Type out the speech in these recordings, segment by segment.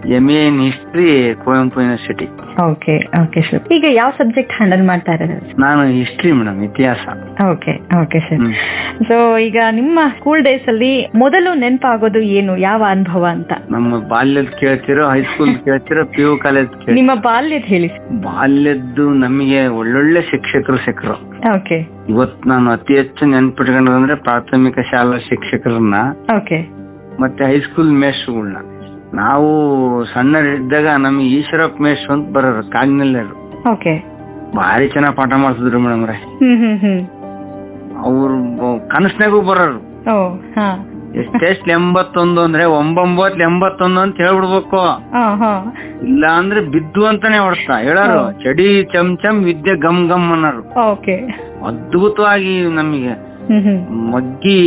M A in history Kuvempu university okay okay sir ಈಗ ಯಾವ subject handle ಮಾಡ್ತಾ ಇದ್ದಾರೆ ನಾನು ಹಿಸ್ಟ್ರಿ ಮೇಡಮ್ ಇತಿಹಾಸ okay okay sir hmm. So ಈಗ ನಿಮ್ಮ ಸ್ಕೂಲ್ ಡೇಸ್ ಅಲ್ಲಿ ಮೊದಲು ನೆನಪಾಗೋದು ಏನು ಯಾವ ಅನುಭವ ಅಂತ ನಮ್ಮ ಬಾಲ್ಯದ ಕೇಳ್ತಿರೋ ಹೈಸ್ಕೂಲ್ ಕೇಳ್ತಿರೋ ಪಿ ಯು ಕಾಲೇಜ್ ಕೇಳಿ ನಿಮ್ಮ ಬಾಲ್ಯದ ಹೇಳಿ ಬಾಲ್ಯದ್ದು ನಮಗೆ ಒಳ್ಳೊಳ್ಳೆ ಶಿಕ್ಷಕರು ಸಿಕ್ಕರು ಓಕೆ ಇವತ್ ನಾನು ಅತಿ ಹೆಚ್ಚು ನೆನ್ಪಿಟ್ಕೊಂಡ್ರೆ ಪ್ರಾಥಮಿಕ ಶಾಲಾ ಶಿಕ್ಷಕರನ್ನ ಓಕೆ ಮತ್ತೆ ಹೈಸ್ಕೂಲ್ ಮೇಷ್ಗಳನ್ನ ನಾವು ಸಣ್ಣರಿದ್ದಾಗ ನಮಗೆ ಈಶ್ವರಪ್ಪ ಮೇಷ್ ಅಂತ ಬರೋರು ಕಾಗಿನಲ್ಲರು ಓಕೆ ಭಾರಿ ಚೆನ್ನಾಗ್ ಪಾಠ ಮಾಡ್ತಿದ್ರು ಮೇಡಮ್ ರೇ ಹ್ಮ್ ಹ್ಮ್ ಹ್ಮ್ ಅವ್ರು ಕನಸ್ನಾಗೂ ಬರೋರು ಓ ಹಾ ಎಷ್ಟೆಷ್ಟ್ ಎಂಬತ್ತೊಂದು ಅಂದ್ರೆ ಒಂಬೊಂಬತ್ ಎಂಬತ್ತೊಂದು ಅಂತ ಹೇಳ್ಬಿಡ್ಬೇಕು ಹಾ ಹಾ ಇಲ್ಲ ಅಂದ್ರೆ ಬಿದ್ದು ಅಂತಾನೆ ಹೊಡ್ತಾ ಹೇಳೋರು ಹೌದು. ಚಡಿ ಚಮ್ ಚಮ್ ವಿದ್ಯೆ ಗಮ್ ಗಮ್ ಅನ್ನೋರು ಓಕೆ ಅದ್ಭುತವಾಗಿ ನಮಗೆ ಹ್ಮ್ ಹ್ಮ್ ಮಗ್ಗಿ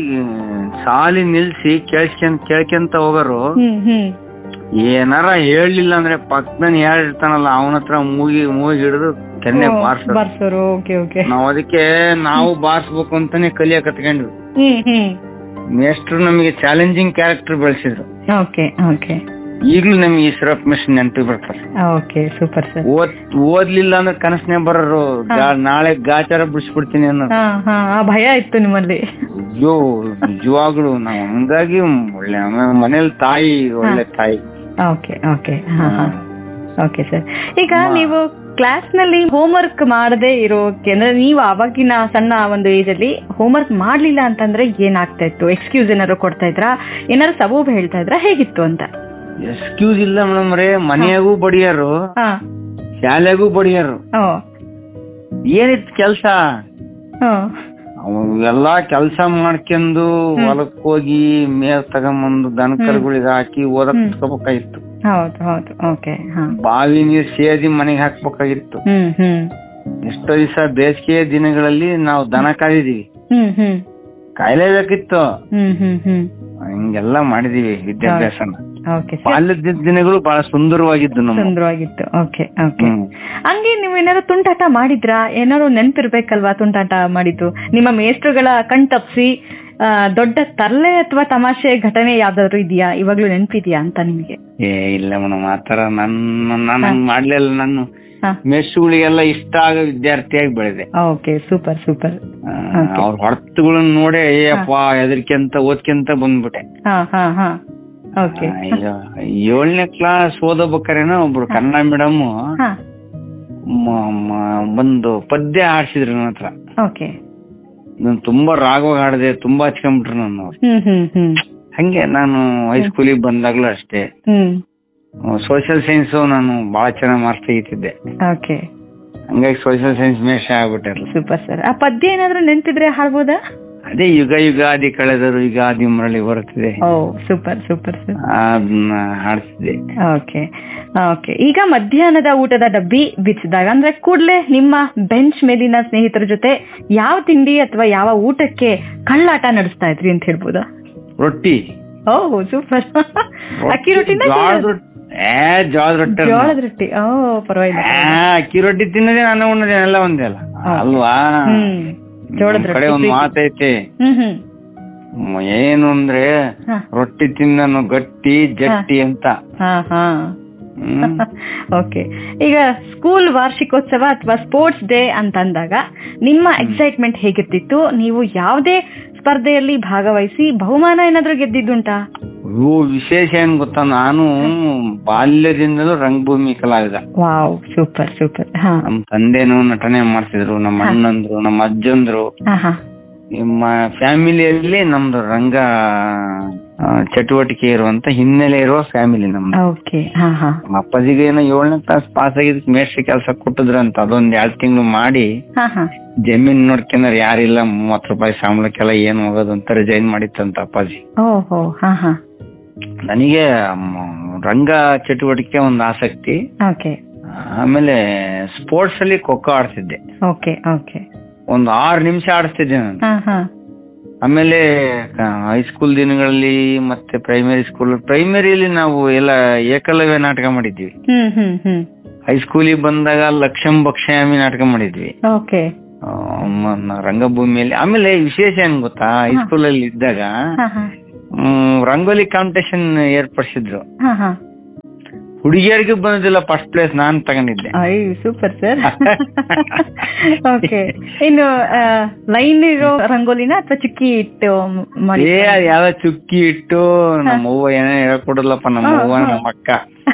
ಸಾಲಿ ನಿಲ್ಸಿ ಕೇಳ್ಸ್ಕೊಂಡ್ ಕೇಳ್ಕೊಂತ ಹೋಗೋರು ಹ್ಮ್ ಹ್ಮ್ ಏನಾರ ಹೇಳಲಿಲ್ಲ ಅಂದ್ರೆ ಪಕ್ಕದಲ್ಲಿ ಹೇಳಿರ್ತಾನಲ್ಲ ಅವನ ಹತ್ರ ಮೂಗಿ ಮೂಗಿ ಹಿಡಿದು ಕೆನ್ನೆ ಓ, ಬಾರ್ಸೋರು ಬಾರ್ಸೋರು ಓಕೆ ಓಕೆ ನಾವ್ ಅದಕ್ಕೆ ನಾವು ಬಾರ್ಸ್ಬೇಕು ಅಂತಾನೆ ಕಲಿಯಕ್ ಕತ್ಕೊಂಡ್ವಿ ಹ್ಮ್ ಹ್ಮ್ ಮೇಷ್ಟ್ರು ನಮಗೆ ಚಾಲೆಂಜಿಂಗ್ ಕ್ಯಾರೆಕ್ಟರ್ ಬೆಳೆಸಿದ್ರು ಓಕೆ ಓಕೆ ಈಗ್ಲೂ ನಮ್ಗೆ ಈಶ್ವರಪ್ಪ ಮಿಷನ್ ನೆನಪಿ ಬರ್ತಾರೆ ಓಕೆ ಸೂಪರ್ ಸರ್ ಓದ್ ಓದ್ಲಿಲ್ಲ ಅಂದ್ರೆ ಕನಸನೆ ಬರೋರು ಗಾ- ನಾಳೆ ಗಾಚಾರ ಬಿಡಿಸ್ಬಿಡ್ತೀನಿ ಅನ್ನೋ ಹಾ ಹಾ ಆ ಭಯ ಇತ್ತು ನಿಮ್ಮಲ್ಲಿ ಅಯ್ಯೋ ನಿಜವಾಗ್ಲು ನಾವು ಹಂಗಾಗಿ ಒಳ್ಳೆ ಆಮೇಲೆ ಮನೇಲಿ ತಾಯಿ ಒಳ್ಳೆ ತಾಯಿ ಓಕೆ ಓಕೆ ಹಾ ಹಾ ಓಕೆ ಸರ್ ಈಗ ನೀವು ಕ್ಲಾಸ್ ನಲ್ಲಿ ಹೋಮ್ವರ್ಕ್ ಮಾಡದೆ ಇರೋಕೆ ಅಂದ್ರೆ ನೀವು ಅವಾಗಿನ ಸಣ್ಣ ಒಂದು ಏಜ್ ಅಲ್ಲಿ ಹೋಮ್ವರ್ಕ್ ಮಾಡ್ಲಿಲ್ಲ ಅಂತಂದ್ರೆ ಏನಾಗ್ತಾ ಇತ್ತು ಎಕ್ಸ್ಕ್ಯೂಸ್ ಏನಾದ್ರು ಕೊಡ್ತಾ ಇದ್ರಾ ಏನಾದ್ರು ಸಬೂಬ್ ಹೇಳ್ತಾ ಇದ್ರಾ ಹೇಗಿತ್ತು ಅಂತ ಎಕ್ಸ್ಕ್ಯೂಸ್ ಇಲ್ಲ ಮೇಡಮ್ ರೇ ಮನೆಯಾಗೂ ಬಡಿಯಾರು ಹಾ ಶಾಲೆಗೂ ಬಡಿಯಾರು ಓ ಏನಿತ್ತು ಕೆಲ್ಸ ಹ್ಮ್ ಎಲ್ಲಾ ಕೆಲ್ಸ ಮಾಡ್ಕೊಂಡು ಹ್ಮ್. ಹೊಲಕ್ ಹೋಗಿ ಮೇವ್ ತಗೊಂಬಂದು ದನ ಕರುಗಳಿಗೆ ಹಾಕಿ ಓದಕ್ ಹ್ಮ್. ಕುತ್ಕೋಬೇಕಾಗಿತ್ತು ಹೌದು ಹೌದು ಓಕೆ ಹಾ ಬಾವಿ ನೀರ್ ಸೇದಿ ಮನೆಗೆ ಹಾಕ್ಬೇಕಾಗಿತ್ತು ಹ್ಮ್ ಹ್ಮ್ ಎಷ್ಟೋ ದಿವಸ ಬೇಸಿಗೆ ದಿನಗಳಲ್ಲಿ ನಾವು ದನ ಕಾದಿದೀವಿ ಹ್ಮ್ ಹ್ಮ್ ಕಾಯ್ಲೇಬೇಕಿತ್ತು ಹ್ಮ್ ಹ್ಮ್ ಹ್ಮ್ ಹಿಂಗೆಲ್ಲ ಮಾಡಿದೀವಿ ವಿದ್ಯಾಭ್ಯಾಸನ ಓಕೆ ಸರ್ ಬಾಲ್ಯದ ದಿನಗಳು ಬಹಳ ಸುಂದರವಾಗಿದ್ದು ನಮ್ಮ ಸುಂದರವಾಗಿತ್ತು ಓಕೆ ಓಕೆ ಹ್ಮ್. ಹಂಗೆ ನೀವು ಏನಾದ್ರು ತುಂಟಾಟ ಮಾಡಿದ್ರಾ ಏನಾದ್ರು ನೆನ್ಪಿರ್ಬೇಕಲ್ವಾ ತುಂಟಾಟ ಮಾಡಿದ್ದು ನಿಮ್ಮ ಮೇಷ್ಟ್ರುಗಳ ಕಣ್ ತಪ್ಸಿ ಆ, ದೊಡ್ಡ ತರ್ಲೆ ಅಥವಾ ತಮಾಷೆ ಘಟನೆ ಯಾವ್ದಾದ್ರು ಇದೆಯಾ ಇವಾಗ್ಲೂ ನೆನ್ಪಿದ್ಯಾ ಅಂತ ನಿಮಗೆ ಏ ಇಲ್ಲ ಮೇಡಮ್ ಆತರ ನನ್ನ ನಾನು ಹಂಗ್ ಮಾಡ್ಲಿಲ್ಲ ನಾನು ಹಾ ಮೆಸ್ಸುಗಳಿಗೆಲ್ಲ ಇಷ್ಟ ಆಗೋ ವಿದ್ಯಾರ್ಥಿಯಾಗಿ ಬೆಳೆದೆ ಓಕೆ ಸೂಪರ್ ಸೂಪರ್ Okay. ಅವ್ರ ಹೊರತುಗಳನ್ನ ನೋಡೇ ಏಯಪ್ಪ ಹೆದರ್ಕೆಂತ ಓದ್ಕೆಂತ ಬಂದ್ಬಿಟ್ಟೆ ಹಾ ಹಾ ಹಾ ಓಕೆ ಏಳನೇ ಕ್ಲಾಸ್ ಓದಬೇಕಾರೇನೋ ಒಬ್ರು ಕನ್ನಡ ಮೇಡಮ್ ಹಾ ಬಂದು ಪದ್ಯ ಹಾಡ್ಸಿದ್ರು ನನ್ನ ಹತ್ರ ಓಕೆ ನಾನು ತುಂಬಾ ರಾಗವಾಗಿ ಹಾಡಿದೆ ತುಂಬಾ ಹಚ್ಕೊಂಡ್ಬಿಟ್ರು ನನ್ನ ಹ್ಮ್ ಹ್ಮ್ ಹ್ಮ್ ಹಂಗೆ ನಾನು ಹೈಸ್ಕೂಲಿಗೆ ಬಂದಾಗ್ಲೂ ಅಷ್ಟೇ ಹ್ಮ್ ಸೋಷಿಯಲ್ ಸೈನ್ಸ್ ನಾನು ಬಹಳ ಚೆನ್ನಾಗಿ ಮಾರ್ಕ್ಸ್ ತೆಗಿತಿದ್ದೆ ಓಕೆ ಹಂಗಾಗಿ ಸೋಷಿಯಲ್ ಸೈನ್ಸ್ ಮೇಷ ಆಗ್ಬಿಟ್ಟಾರಲ್ಲ ಸೂಪರ್ ಸರ್ ಆ ಪದ್ಯ ಏನಾದ್ರು ನೆನ್ಪಿದ್ರೆ ಹಾಡ್ಬೋದಾ ಅದೇ ಯುಗ ಯುಗಾದಿ ಕಳೆದರು ಯುಗಾದಿ ಮರಳಿ ಬರುತ್ತಿದೆ ಓ ಸೂಪರ್ ಸೂಪರ್ ಸರ್ ಅದನ್ನ ಹಾಡ್ತಿದ್ದೆ ಓಕೆ ಓಕೆ ಈಗ ಮಧ್ಯಾಹ್ನದ ಊಟದ ಡಬ್ಬಿ ಬಿಚ್ಚಿದಾಗ ಅಂದ್ರೆ ಕೂಡ್ಲೆ ನಿಮ್ಮ ಬೆಂಚ್ ಮೇಲಿನ ಸ್ನೇಹಿತರ ಜೊತೆ ಯಾವ ತಿಂಡಿ ಅಥವಾ ಯಾವ ಊಟಕ್ಕೆ ಕಳ್ಳಾಟ ನಡೆಸ್ತಾ ಇದ್ರಿ ಅಂತ ಹೇಳ್ಬೋದಾ ರೊಟ್ಟಿ ಓ ಸೂಪರ್ ಅಕ್ಕಿ ರೊಟ್ಟಿನ ಜೋಳದ ರೊಟ್ಟಿ ಏ ಜೋಳದ ರೊಟ್ಟಿ ಅಲ್ಲ. ಜೋಳದ ರೊಟ್ಟಿ ಓ ಪರವಾಗಿಲ್ಲ ಏ, ಅಕ್ಕಿ ರೊಟ್ಟಿ ತಿನ್ನೋದೇ ನಾನು ಉಣ್ಣೋದೇ ಎಲ್ಲ ಒಂದೇ ಅಲ್ಲ ಅಲ್ವಾ ಹ್ಮ್ ಜೋಳದ ನಮ್ ಕಡೆ ಒಂದ್ ರೊಟ್ಟಿ ಮಾತೈತೆ ಹ್ಮ್ ಹ್ಮ್ ಮ್, ಏನು ಅಂದ್ರೆ ಹಾ. ರೊಟ್ಟಿ ತಿನ್ನನು ಗಟ್ಟಿ ಜಟ್ಟಿ ಅಂತ ಹಾ ಹಾ ಹ್ಮ್. ಓಕೆ ಈಗ ಸ್ಕೂಲ್ ವಾರ್ಷಿಕೋತ್ಸವ ಅಥವಾ ಸ್ಪೋರ್ಟ್ಸ್ ಡೇ ಅಂತ ಅಂದಾಗ ನಿಮ್ಮ ಎಕ್ಸೈಟ್ಮೆಂಟ್ ಹೇಗಿರ್ತಿತ್ತು ನೀವು ಯಾವುದೇ ಸ್ಪರ್ಧೆಯಲ್ಲಿ ಭಾಗವಹಿಸಿ ಬಹುಮಾನ ಏನಾದ್ರೂ ಗೆದ್ದಿದ್ದುಂಟಾ ಇವು ವಿಶೇಷ ಏನ್ ಗೊತ್ತಾ ನಾನು ಬಾಲ್ಯದಿಂದಲೂ ರಂಗಭೂಮಿ ಕಲಾವಿದ ವಾವ್ ಸೂಪರ್ ಸೂಪರ್ ಹಾ ನಮ್ ತಂದೆನು ನಟನೆ ಮಾಡ್ತಿದ್ರು ನಮ್ಮ ಅಣ್ಣಂದ್ರು ನಮ್ಮ ಅಜ್ಜಂದ್ರು ಹಾ ಹಾ ನಿಮ್ಮ ಫ್ಯಾಮಿಲಿಯಲ್ಲಿ ನಮ್ದು ರಂಗ ಆ, ಚಟುವಟಿಕೆ ಇರುವಂತ ಹಿನ್ನೆಲೆ ಇರುವ ಫ್ಯಾಮಿಲಿ ನಮ್ದು ಓಕೆ ಹಾ ಹಾ ನಮ್ಮ ಅಪ್ಪಾಜಿಗೆ ಏನೋ ಏಳನೇ ಕ್ಲಾಸ್ ಪಾಸ್ ಆಗಿದ್ದಕ್ಕೆ ಮೇಷ್ಟ್ರಿ ಕೆಲಸ ಕೊಟ್ಟಿದ್ರಂತ ಅದೊಂದ್ ಎರಡ್ ತಿಂಗಳು ಮಾಡಿ ಹಾ ಹಾ ಜಮೀನ್ ನೋಡ್ಕೊಂಡ್ರೆ ಯಾರಿಲ್ಲ ಮೂವತ್ ರೂಪಾಯಿ ಸಂಬಳಕ್ಕೆಲ್ಲ ಏನ್ ಹೋಗೋದು ಅಂತ ರಿಸೈನ್ ಮಾಡಿತ್ತಂತ ಅಪ್ಪಾಜಿ ಓಹೋ ಹಾ ಹಾ ನನಗೆ ಮ್, ರಂಗ ಚಟುವಟಿಕೆ ಒಂದು ಆಸಕ್ತಿ ಓಕೆ ಆಮೇಲೆ ಸ್ಪೋರ್ಟ್ಸ್ ಅಲ್ಲಿ ಖೋಖೋ ಆಡ್ತಿದ್ದೆ ಓಕೆ ಓಕೆ ಒಂದು ಆರು ನಿಮಿಷ ಆಡಿಸ್ತಿದ್ದೆ ನಾನು ಹಾ ಹಾ ಆಮೇಲೆ ಹೈಸ್ಕೂಲ್ ದಿನಗಳಲ್ಲಿ ಮತ್ತೆ ಪ್ರೈಮರಿ ಸ್ಕೂಲ್ ಪ್ರೈಮರಿಯಲ್ಲಿ ನಾವು ಎಲ್ಲ ಏಕಲವ್ಯ ನಾಟಕ ಮಾಡಿದ್ವಿ ಹ್ಮ್ ಹ್ಮ್ ಹ್ಮ್ ಹೈಸ್ಕೂಲಿಗೆ ಬಂದಾಗ ಲಕ್ಷ್ಯಂ ಭಕ್ಷ್ಯಾಮಿ ನಾಟಕ ಮಾಡಿದ್ವಿ ಓಕೆ ಆ, ಮ- ನ- ರಂಗಭೂಮಿಯಲ್ಲಿ ಆಮೇಲೆ ವಿಶೇಷ ಏನ್ ಗೊತ್ತಾ ಹೈಸ್ಕೂಲ್ ಅಲ್ಲಿ ಇದ್ದಾಗ ಹಾ ಹಾ ಮ್, ರಂಗೋಲಿ ಕಾಂಪಿಟೇಷನ್ ಏರ್ಪಡಿಸಿದ್ರು ಹಾ ಹಾ ಹುಡುಗಿಯರಿಗೂ ಬಂದಿಲ್ಲ ಫಸ್ಟ್ ಪ್ಲೇಸ್ ನಾನ್ ತಗೊಂಡಿದ್ದೆ ಅಯ್ಯ ಸೂಪರ್ ಸರ್ ಓಕೆ ಇನ್ನು ಲೈನ್ ಇರೋ ರಂಗೋಲಿನ ಅಥವಾ ಚುಕ್ಕಿ ಇಟ್ಟು ಮಾಡಿ ಏ ಅದ್ ಯಾವ ಚುಕ್ಕಿ ಇಟ್ಟು ನಮ್ಮ ಅವ್ವ ಏನೇ ಹೇಳ್ಕೊಡಲ್ಲಪ್ಪ ನಮ್ಮ ಹಾ, ಅವ್ವ ಹಾ. ನಮ್ಮ ಅಕ್ಕ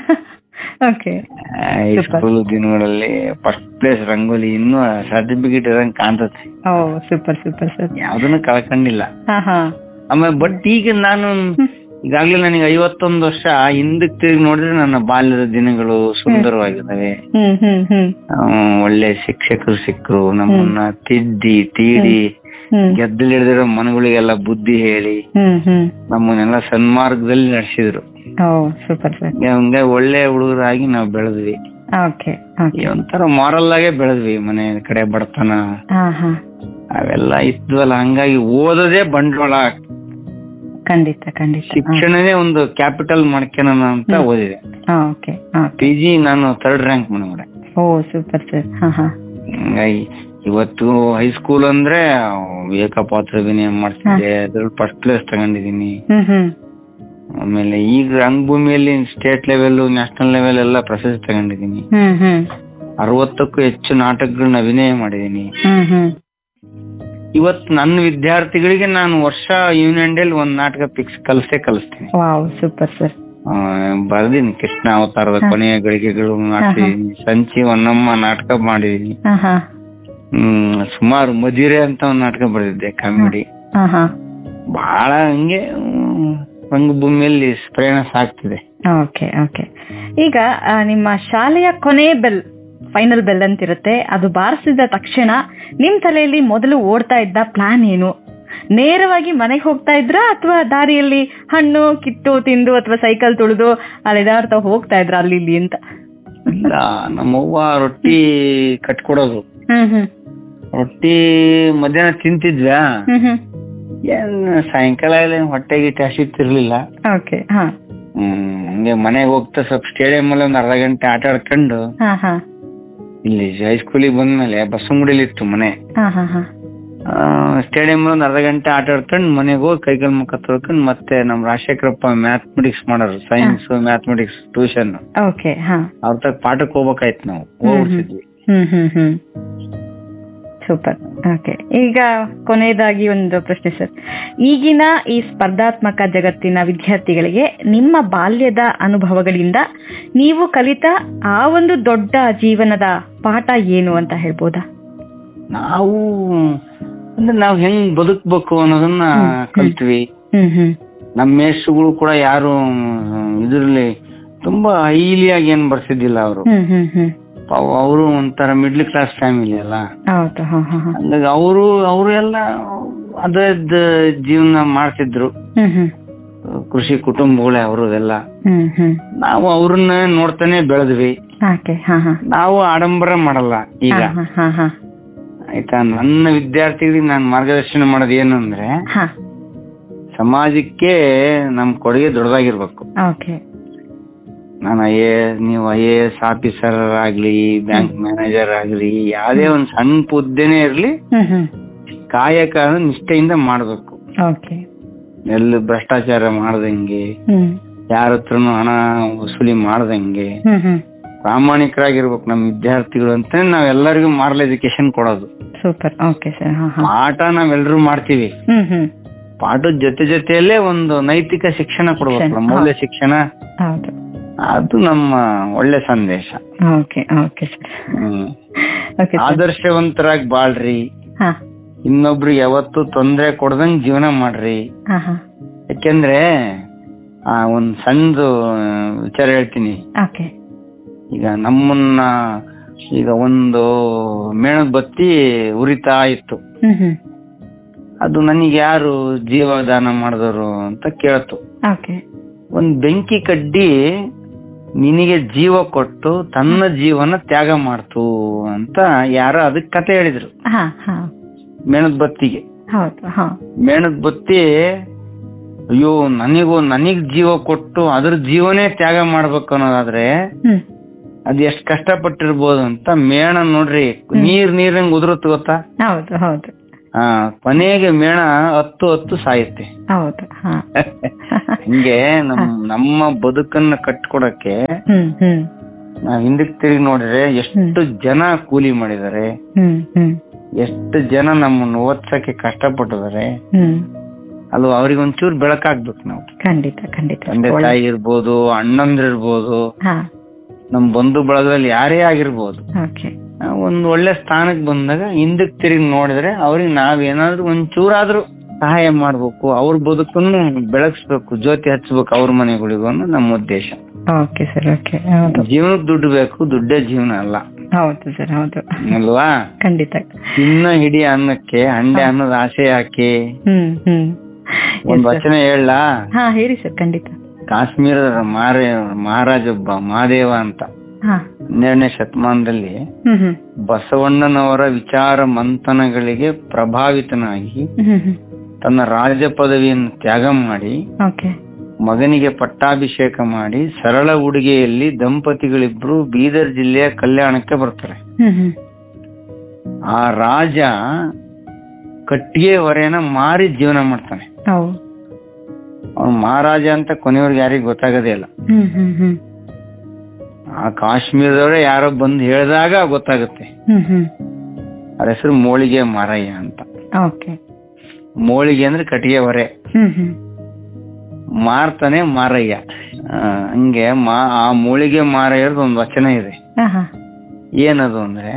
ಓಕೆ ಹೈಸ್ಕೂಲ್ ದಿನಗಳಲ್ಲಿ ಫಸ್ಟ್ ಪ್ಲೇಸ್ ರಂಗೋಲಿ ಇನ್ನೂ ಸರ್ಟಿಫಿಕೇಟ್ ಇರಂಗ್ ಕಾಣ್ತತಿ ಓ ಸೂಪರ್ ಸೂಪರ್ ಸರ್ ಯಾವ್ದನ್ನು ಕಳ್ಕೊಂಡಿಲ್ಲ ಹಾ ಹಾ ಆಮೇಲೆ ಬಟ್ ಈಗ ನಾನು ಈಗಾಗ್ಲೇ ನನಗೆ ಐವತ್ತೊಂದು ವರ್ಷ ಹಿಂದಕ್ ತಿರುಗಿ ನೋಡಿದ್ರೆ ನನ್ನ ಬಾಲ್ಯದ ದಿನಗಳು ಸುಂದರವಾಗಿದ್ದಾವೆ ಹ್ಮ್ ಹ್ಮ್ ಹ್ಮ್ ಹ್ಮ್, ಒಳ್ಳೆ ಶಿಕ್ಷಕರು ಸಿಕ್ಕರು ನಮ್ಮನ್ನ ತಿದ್ದಿ ತೀಡಿ ಹ್ಮ್ ಗೆದ್ದಲು ಹಿಡಿದಿರೋ ಮನಗಳಿಗೆಲ್ಲ ಬುದ್ಧಿ ಹೇಳಿ ಹ್ಮ್ ಹ್ಮ್ ನಮ್ಮನ್ನೆಲ್ಲ ಸನ್ಮಾರ್ಗದಲ್ಲಿ ನಡೆಸಿದ್ರು ಓ ಸೂಪರ್ ಸರ್ ಹಂಗೆ ಒಳ್ಳೆ ಹುಡುಗರಾಗಿ ನಾವು ಬೆಳೆದ್ವಿ ಓಕೆ ಓಕೆ ಈ ಒಂಥರ ಮಾರಲ್ ಆಗೇ ಬೆಳೆದ್ವಿ ಮನೆ ಕಡೆ ಬಡತನ ಹಾ ಹಾ ಅವೆಲ್ಲ ಇದ್ವಲ್ಲ ಹಂಗಾಗಿ ಓದೋದೇ ಬಂಡವಾಳ ಖಂಡಿತ ಖಂಡಿತ ಶಿಕ್ಷಣನೇ ಒಂದು ಕ್ಯಾಪಿಟಲ್ ಮಾಡ್ಕೊಳೋಣ ಅಂತ ಓದಿದೆ ಓಕೆ ಪಿ ಜಿ ನಾನು ಥರ್ಡ್ ರ್ಯಾಂಕ್ ಮನೆಗಡೆ ಓ ಸೂಪರ್ ಸರ್ ಹಾ ಹಾ ಹಂಗಾಗಿ ಇವತ್ತು ಹೈಸ್ಕೂಲ್ ಅಂದ್ರೆ ಏಕಪಾತ್ರ ಅಭಿನಯ ಮಾಡ್ತಿದ್ದೆ ಅದ್ರಲ್ಲಿ ಫಸ್ಟ್ ಪ್ಲೇಸ್ ತಗೊಂಡಿದೀನಿ ಹ್ಮ್ ಹ್ಮ್ ಆಮೇಲೆ ಈಗ ರಂಗಭೂಮಿಯಲ್ಲಿ ಸ್ಟೇಟ್ ಲೆವೆಲ್ ನ್ಯಾಷನಲ್ ಲೆವೆಲ್ ಎಲ್ಲ ಪ್ರಶಸ್ತಿ ತಗೊಂಡಿದೀನಿ ಹ್ಮ್ ಹ್ಮ್ ಅರವತ್ತಕ್ಕೂ ಹೆಚ್ಚು ನಾಟಕಗಳನ್ನ ಅಭಿನಯ ಮಾಡಿದೀನಿ ಹ್ಮ್ ಹ್ಮ್ ಇವತ್ತು ನನ್ನ ವಿದ್ಯಾರ್ಥಿಗಳಿಗೆ ನಾನು ವರ್ಷ ಯೂನಿಯನ್ ಡೇಲ್ ಒಂದ್ ನಾಟಕ ಫಿಕ್ಸ್ ಕಲಿಸೇ ಕಲಿಸ್ತೀನಿ ವಾವ್ ಸೂಪರ್ ಸರ್ ಆ, ಬರ್ದೀನಿ ಕೃಷ್ಣ ಅವತಾರದ ಕೊನೆಯ ಗಳಿಗೆಗಳು ಮಾಡ್ತಿದೀನಿ ಸಂಚಿ ಹೊನ್ನಮ್ಮ ನಾಟಕ ಮಾಡಿದೀನಿ ಹಾ ಹಾ ಹ್ಮ್ ಸುಮಾರು ಮದಿರೆ ಅಂತ ಒಂದ್ ನಾಟಕ ಬರೆದಿದ್ದೆ ಕಾಮಿಡಿ ಹಾ ಹಾ ಬಹಳ ಹಂಗೆ ಹ್ಮ್, ರಂಗಭೂಮಿಯಲ್ಲಿ ಪ್ರಯಾಣ ಸಾಗ್ತಿದೆ ಓಕೆ ಓಕೆ ಈಗ ಆ, ನಿಮ್ಮ ಶಾಲೆಯ ಕೊನೆ ಬೆಲ್ ಫೈನಲ್ ಬೆಲ್ ಅಂತಿರುತ್ತೆ ಅದು ಬಾರಿಸಿದ ತಕ್ಷಣ ನಿಮ್ ತಲೆಯಲ್ಲಿ ಮೊದಲು ಓಡ್ತಾ ಇದ್ದ ಪ್ಲಾನ್ ಏನು ನೇರವಾಗಿ ಮನೆಗೆ ಹೋಗ್ತಾ ಇದ್ರಾ ಅಥವಾ ದಾರಿಯಲ್ಲಿ ಹಣ್ಣು ಕಿತ್ತು ತಿಂದು ಅಥವಾ ಸೈಕಲ್ ತುಳಿದು ಅಲೆದಾಡ್ತಾ ಹೋಗ್ತಾ ಇದ್ರ ಅಲ್ಲಿ ಇಲ್ಲಿ ಅಂತ ಇಲ್ಲ ನಮ್ಮವ್ವ ರೊಟ್ಟಿ ಕಟ್ಕೊಡೋದು ಹ್ಮ್ ಹ್ಮ್ ರೊಟ್ಟಿ ಮಧ್ಯಾಹ್ನ ತಿಂತಿದ್ವ್ಯಾ ಹ್ಮ್ ಹ್ಮ್ ಏನ್ ಸಾಯಂಕಾಲ ಎಲ್ಲ ಏನ್ ಹೊಟ್ಟೆ ಗಿಟ್ಟೆ ಹಸಿತಿರ್ಲಿಲ್ಲ ಓಕೆ ಹಾ ಹ್ಮ್ ಹಂಗೆ ಮನೆಗೆ ಹೋಗ್ತಾ ಸ್ವಲ್ಪ ಸ್ಟೇಡಿಯಂ ಅಲ್ಲಿ ಒಂದ್ ಅರ್ಧ ಗಂಟೆ ಆಟ ಆಡ್ಕೊಂಡು ಹಾ ಹಾ ಇಲ್ಲಿ ಹೈಸ್ಕೂಲಿಗೆ ಬಂದ್ಮೇಲೆ ಬಸವನಗುಡಿಲಿ ಇತ್ತು ಮನೆ ಹಾ ಹಾ ಹಾ ಸ್ಟೇಡಿಯಂ ಒಂದ್ ಅರ್ಧ ಗಂಟೆ ಆಟ ಆಡ್ಕೊಂಡು ಮನೆಗೆ ಹೋಗಿ ಕೈಕಾಲ್ ಮುಖ ತೊಳ್ಕೊಂಡು ಮತ್ತೆ ನಮ್ ರಾಜಶೇಖರಪ್ಪ ಮ್ಯಾಥಮೆಟಿಕ್ಸ್ ಮಾಡೋರು ಸೈನ್ಸ್ ಮ್ಯಾಥಮೆಟಿಕ್ಸ್ ಟ್ಯೂಷನ್ ಓಕೆ ಹಾ ಅವ್ರ ತಗ ಪಾಠಕ್ಕೆ ಹೋಗ್ಬೇಕಾಯ್ತು ನಾವು ಹೋಗ್ಬಿಡ್ತಿದ್ವಿ ಹ್ಮ್ ಹ್ಮ್ ಹ್ಮ್ ಸೂಪರ್ ಓಕೆ ಈಗ ಕೊನೆಯದಾಗಿ ಒಂದು ಪ್ರಶ್ನೆ ಸರ್ ಈಗಿನ ಈ ಸ್ಪರ್ಧಾತ್ಮಕ ಜಗತ್ತಿನ ವಿದ್ಯಾರ್ಥಿಗಳಿಗೆ ನಿಮ್ಮ ಬಾಲ್ಯದ ಅನುಭವಗಳಿಂದ ನೀವು ಕಲಿತ ಆ ಒಂದು ದೊಡ್ಡ ಜೀವನದ ಪಾಠ ಏನು ಅಂತ ಹೇಳ್ಬೋದಾ ನಾವು ಅಂದ್ರೆ ನಾವ್ ಹೆಂಗ್ ಬದುಕ್ಬೇಕು ಅನ್ನೋದನ್ನ ಕಲ್ತ್ವಿ ಹ್ಮ್ ಹ್ಮ್ ನಮ್ಮ ಮೇಷ್ಟ್ರುಗಳು ಕೂಡ ಯಾರು ಇದ್ರಲ್ಲಿ ತುಂಬಾ ಹೈಲಿ ಆಗಿ ಏನ್ ಬರ್ಸಿದ್ದಿಲ್ಲ ಅವರು ಹ್ಮ್ ಹ್ಮ್ ಹ್ಮ್ ಅವರು ಒಂಥರ ಮಿಡ್ಲ್ ಕ್ಲಾಸ್ ಫ್ಯಾಮಿಲಿ ಅಲ್ಲ ಹೌದು ಹಾ ಹಾ ಹಾ ಹಂಗಾಗಿ ಅವರು ಅವರು ಎಲ್ಲ ಅದ್ರದ್ ಜೀವನ ಮಾಡ್ತಿದ್ರು ಹ್ಮ್ ಹ್ಮ್ ಕೃಷಿ ಕುಟುಂಬಗಳೇ ಅವರು ಎಲ್ಲ ಹ್ಮ್ ಹ್ಮ್ ನಾವು ಅವ್ರನ್ನ ನೋಡ್ತಾನೆ ಬೆಳೆದ್ವಿ ಓಕೆ ಹಾ ಹಾ ನಾವು ಆಡಂಬರ ಮಾಡಲ್ಲ ಈಗ ಹಾ ಹಾ ಹಾ ಆಯ್ತಾ ನನ್ನ ವಿದ್ಯಾರ್ಥಿಗಳಿಗೆ ನಾನು ಮಾರ್ಗದರ್ಶನ ಮಾಡೋದು ಏನು ಅಂದ್ರೆ ಹಾ ಸಮಾಜಕ್ಕೆ ನಮ್ ಕೊಡುಗೆ ದೊಡ್ಡದಾಗಿರ್ಬೇಕು ಓಕೆ ನಾನು ಐ ಎ ನೀವು ಐ ಎ ಎಸ್ ಆಫೀಸರ್ ಆಗ್ಲಿ ಬ್ಯಾಂಕ್ ಮ್ಯಾನೇಜರ್ ಆಗ್ಲಿ ಯಾವ್ದೇ ಒಂದ್ ಸಣ್ಣ ಹುದ್ದೆನೇ ಇರ್ಲಿ ಹ್ಮ್ ಹ್ಮ್ ಕಾಯಕ ನಿಷ್ಠೆಯಿಂದ ಮಾಡ್ಬೇಕು ಓಕೆ ಎಲ್ಲಿ ಭ್ರಷ್ಟಾಚಾರ ಮಾಡ್ದಂಗೆ ಹ್ಮ್ ಯಾರ ಹತ್ರನು ಹಣ ವಸೂಲಿ ಮಾಡ್ದಂಗೆ ಹ್ಮ್ ಹ್ಮ್ ಪ್ರಾಮಾಣಿಕರಾಗಿರ್ಬೇಕು ನಮ್ ವಿದ್ಯಾರ್ಥಿಗಳು ಅಂತ ನಾವೆಲ್ಲರಿಗೂ ಮಾರಲ್ ಎಜುಕೇಶನ್ ಕೊಡೋದು ಸೂಪರ್ ಓಕೆ ಸರ್ ಹಾ ಹಾ ಪಾಠ ನಾವೆಲ್ಲರೂ ಮಾಡ್ತೀವಿ ಹ್ಮ್ ಹ್ಮ್ ಪಾಠದ ಜೊತೆ ಜೊತೆಯಲ್ಲೇ ಒಂದು ನೈತಿಕ ಶಿಕ್ಷಣ ಕೊಡ್ಬೇಕಲ್ಲ ಮೌಲ್ಯ ಶಿಕ್ಷಣ ಹೌದು ಅದು ನಮ್ಮ ಒಳ್ಳೆ ಸಂದೇಶ okay okay sir hmm okay sir ಆದರ್ಶವಂತರಾಗಿ ಬಾಳ್ರಿ ಹಾ ಇನ್ನೊಬ್ರಿಗೆ ಯಾವತ್ತು ತೊಂದ್ರೆ ಕೊಡ್ದಂಗ್ ಜೀವನ ಮಾಡ್ರಿ ಹಾ ಹಾ ಯಾಕೆಂದ್ರೆ ಆ ಒಂದ್ ಸಣ್ಣದು ವಿಚಾರ ಹೇಳ್ತೀನಿ ಓಕೆ ಈಗ ನಮ್ಮನ್ನ ಈಗ ಒಂದು ಮೇಣದ ಬತ್ತಿ ಉರಿತಾ ಇತ್ತು ಹ್ಮ್ ಹ್ಮ್ ಅದು ನನಗೆ ಯಾರು ಜೀವದಾನ ಮಾಡಿದವರು ಅಂತ ಕೇಳ್ತು ಓಕೆ ಒಂದ್ ಬೆಂಕಿ ಕಡ್ಡಿ ನಿನಗೆ ಜೀವ ಕೊಟ್ಟು ತನ್ನ ಜೀವನ ತ್ಯಾಗ ಮಾಡ್ತು ಅಂತ ಯಾರೋ ಅದಕ್ ಕತೆ ಹೇಳಿದ್ರು ಹಾ ಹಾ ಮೇಣದ ಬತ್ತಿಗೆ ಹೌದು ಹಾ ಮೇಣದ ಬತ್ತಿ ಅಯ್ಯೋ ನನಗೂ ನನಗ್ ಜೀವ ಕೊಟ್ಟು ಅದ್ರ ಜೀವನೇ ತ್ಯಾಗ ಮಾಡ್ಬೇಕು ಅನ್ನೋದಾದ್ರೆ ಹ್ಮ್ ಅದ್ ಎಷ್ಟ್ ಕಷ್ಟಪಟ್ಟಿರ್ಬೋದು ಅಂತ ಮೇಣ ನೋಡ್ರಿ ನೀರ್ ನೀರಂಗ್ ಉದುರುತ್ತ ಗೊತ್ತಾ ಹೌದು ಹೌದು ಆ ಕೊನೆಗೆ ಮೇಣ ಹತ್ತು ಹತ್ತು ಸಾಯುತ್ತೆ ಹೌದು ಹಾ ಹಿಂಗೆ ನಮ್ ನಮ್ಮ ಬದುಕನ್ನ ಕಟ್ಕೊಡಕ್ಕೆ ಹ್ಮ್ ಹ್ಮ್ ನಾವ್ ಹಿಂದಕ್ ತಿರುಗಿ ನೋಡಿದ್ರೆ ಎಷ್ಟು ಜನ ಕೂಲಿ ಮಾಡಿದ್ದಾರೆ ಹ್ಮ್ ಹ್ಮ್ ಎಷ್ಟು ಜನ ನಮ್ಮನ್ನ ಓದ್ಸಕ್ಕೆ ಕಷ್ಟಪಟ್ಟಿದ್ದಾರೆ ಹ್ಮ್ ಅಲ್ವಾ ಅವ್ರಿಗೆ ಒಂಚೂರು ಬೆಳಕಾಗ್ಬೇಕು ನಾವು ಖಂಡಿತ ಖಂಡಿತ ತಂದೆ ಒಳ್ಳೆ- ತಾಯಿ ಇರ್ಬೋದು ಅಣ್ಣಂದ್ರಿರ್ಬೋದು ಹಾ ನಮ್ ಬಂಧು ಬಳಗದಲ್ಲಿ ಯಾರೇ ಆಗಿರ್ಬೋದು ಓಕೆ ಆ, ಒಂದ್ ಒಳ್ಳೆ ಸ್ಥಾನಕ್ ಬಂದಾಗ ಹಿಂದಕ್ ತಿರುಗಿ ನೋಡಿದ್ರೆ ಅವ್ರಿಗೆ ನಾವೇನಾದ್ರೂ ಒಂಚೂರಾದ್ರೂ ಸಹಾಯ ಮಾಡ್ಬೇಕು ಅವ್ರ ಬದುಕನ್ನು ಬೆಳಗಿಸ್ಬೇಕು ಜ್ಯೋತಿ ಹಚ್ಬೇಕು ಅವ್ರ ಮನೆಗಳಿಗೂ ಅನ್ನೋದು ನಮ್ಮ ಉದ್ದೇಶ ಓಕೆ ಸರ್ ಓಕೆ ಹೌದು ಜೀವನಕ್ಕೆ ದುಡ್ಡು ಬೇಕು ದುಡ್ಡೇ ಜೀವನ ಅಲ್ಲ ಹೌದು ಸರ್ ಹೌದು ಅಲ್ವಾ ಖಂಡಿತ ತಿನ್ನ ಹಿಡಿ ಅನ್ನಕ್ಕೆ ಹಂಡೆ ಅನ್ನೋದು ಆಸೆ ಹಾಕಿ ಹ್ಮ್ ಹ್ಮ್ ಒಂದ್ ವಚನ ಹೇಳ ಹಾ ಹೇಳಿ ಸರ್ ಖಂಡಿತ ಕಾಶ್ಮೀರದ ಮಾರೇ ಮಹಾರಾಜೊಬ್ಬ ಮಹಾದೇವ ಅಂತ ಹಾ ಹನ್ನೆರಡನೇ ಶತಮಾನದಲ್ಲಿ ಹ್ಮ್ ಹ್ಮ್ ಬಸವಣ್ಣನವರ ವಿಚಾರ ಮಂಥನಗಳಿಗೆ ಪ್ರಭಾವಿತನಾಗಿ ಹ್ಮ್ ಹ್ಮ್ ತನ್ನ ರಾಜ ಪದವಿಯನ್ನು ತ್ಯಾಗ ಮಾಡಿ ಓಕೆ ಮಗನಿಗೆ ಪಟ್ಟಾಭಿಷೇಕ ಮಾಡಿ ಸರಳ ಉಡುಗೆಯಲ್ಲಿ ದಂಪತಿಗಳಿಬ್ರು ಬೀದರ್ ಜಿಲ್ಲೆಯ ಕಲ್ಯಾಣಕ್ಕೆ ಬರ್ತಾರೆ ಹ್ಮ್ ಹ್ಮ್ ಆ ರಾಜ ಕಟ್ಟಿಗೆ ಹೊರೆನ ಮಾರಿ ಜೀವನ ಮಾಡ್ತಾನೆ ಹೌದು ಅವ್ನು ಮಹಾರಾಜ ಅಂತ ಕೊನೆಯವ್ರಿಗೆ ಯಾರಿಗೂ ಗೊತ್ತಾಗದೇ ಇಲ್ಲ ಹ್ಮ್ ಹ್ಮ್ ಹ್ಮ್ ಆ ಕಾಶ್ಮೀರದವರೇ ಯಾರೋ ಬಂದು ಹೇಳಿದಾಗ ಗೊತ್ತಾಗುತ್ತೆ ಹ್ಮ್ ಹ್ಮ್ ಅವ್ರ ಹೆಸರು ಮೋಳಿಗೆ ಮಾರಯ್ಯ ಅಂತ ಓಕೆ ಮೋಳಿಗೆ ಅಂದ್ರೆ ಕಟ್ಟಿಗೆ ಹೊರೆ ಹ್ಮ್ ಹ್ಮ್ ಮಾರ್ತಾನೆ ಮಾರಯ್ಯ ಆ, ಹಂಗೆ ಮಾ ಆ ಮೂಳಿಗೆ ಮಾರಯ್ಯರ್ದು ಒಂದು ವಚನ ಇದೆ ಹಾ ಹಾ ಏನದು ಅಂದ್ರೆ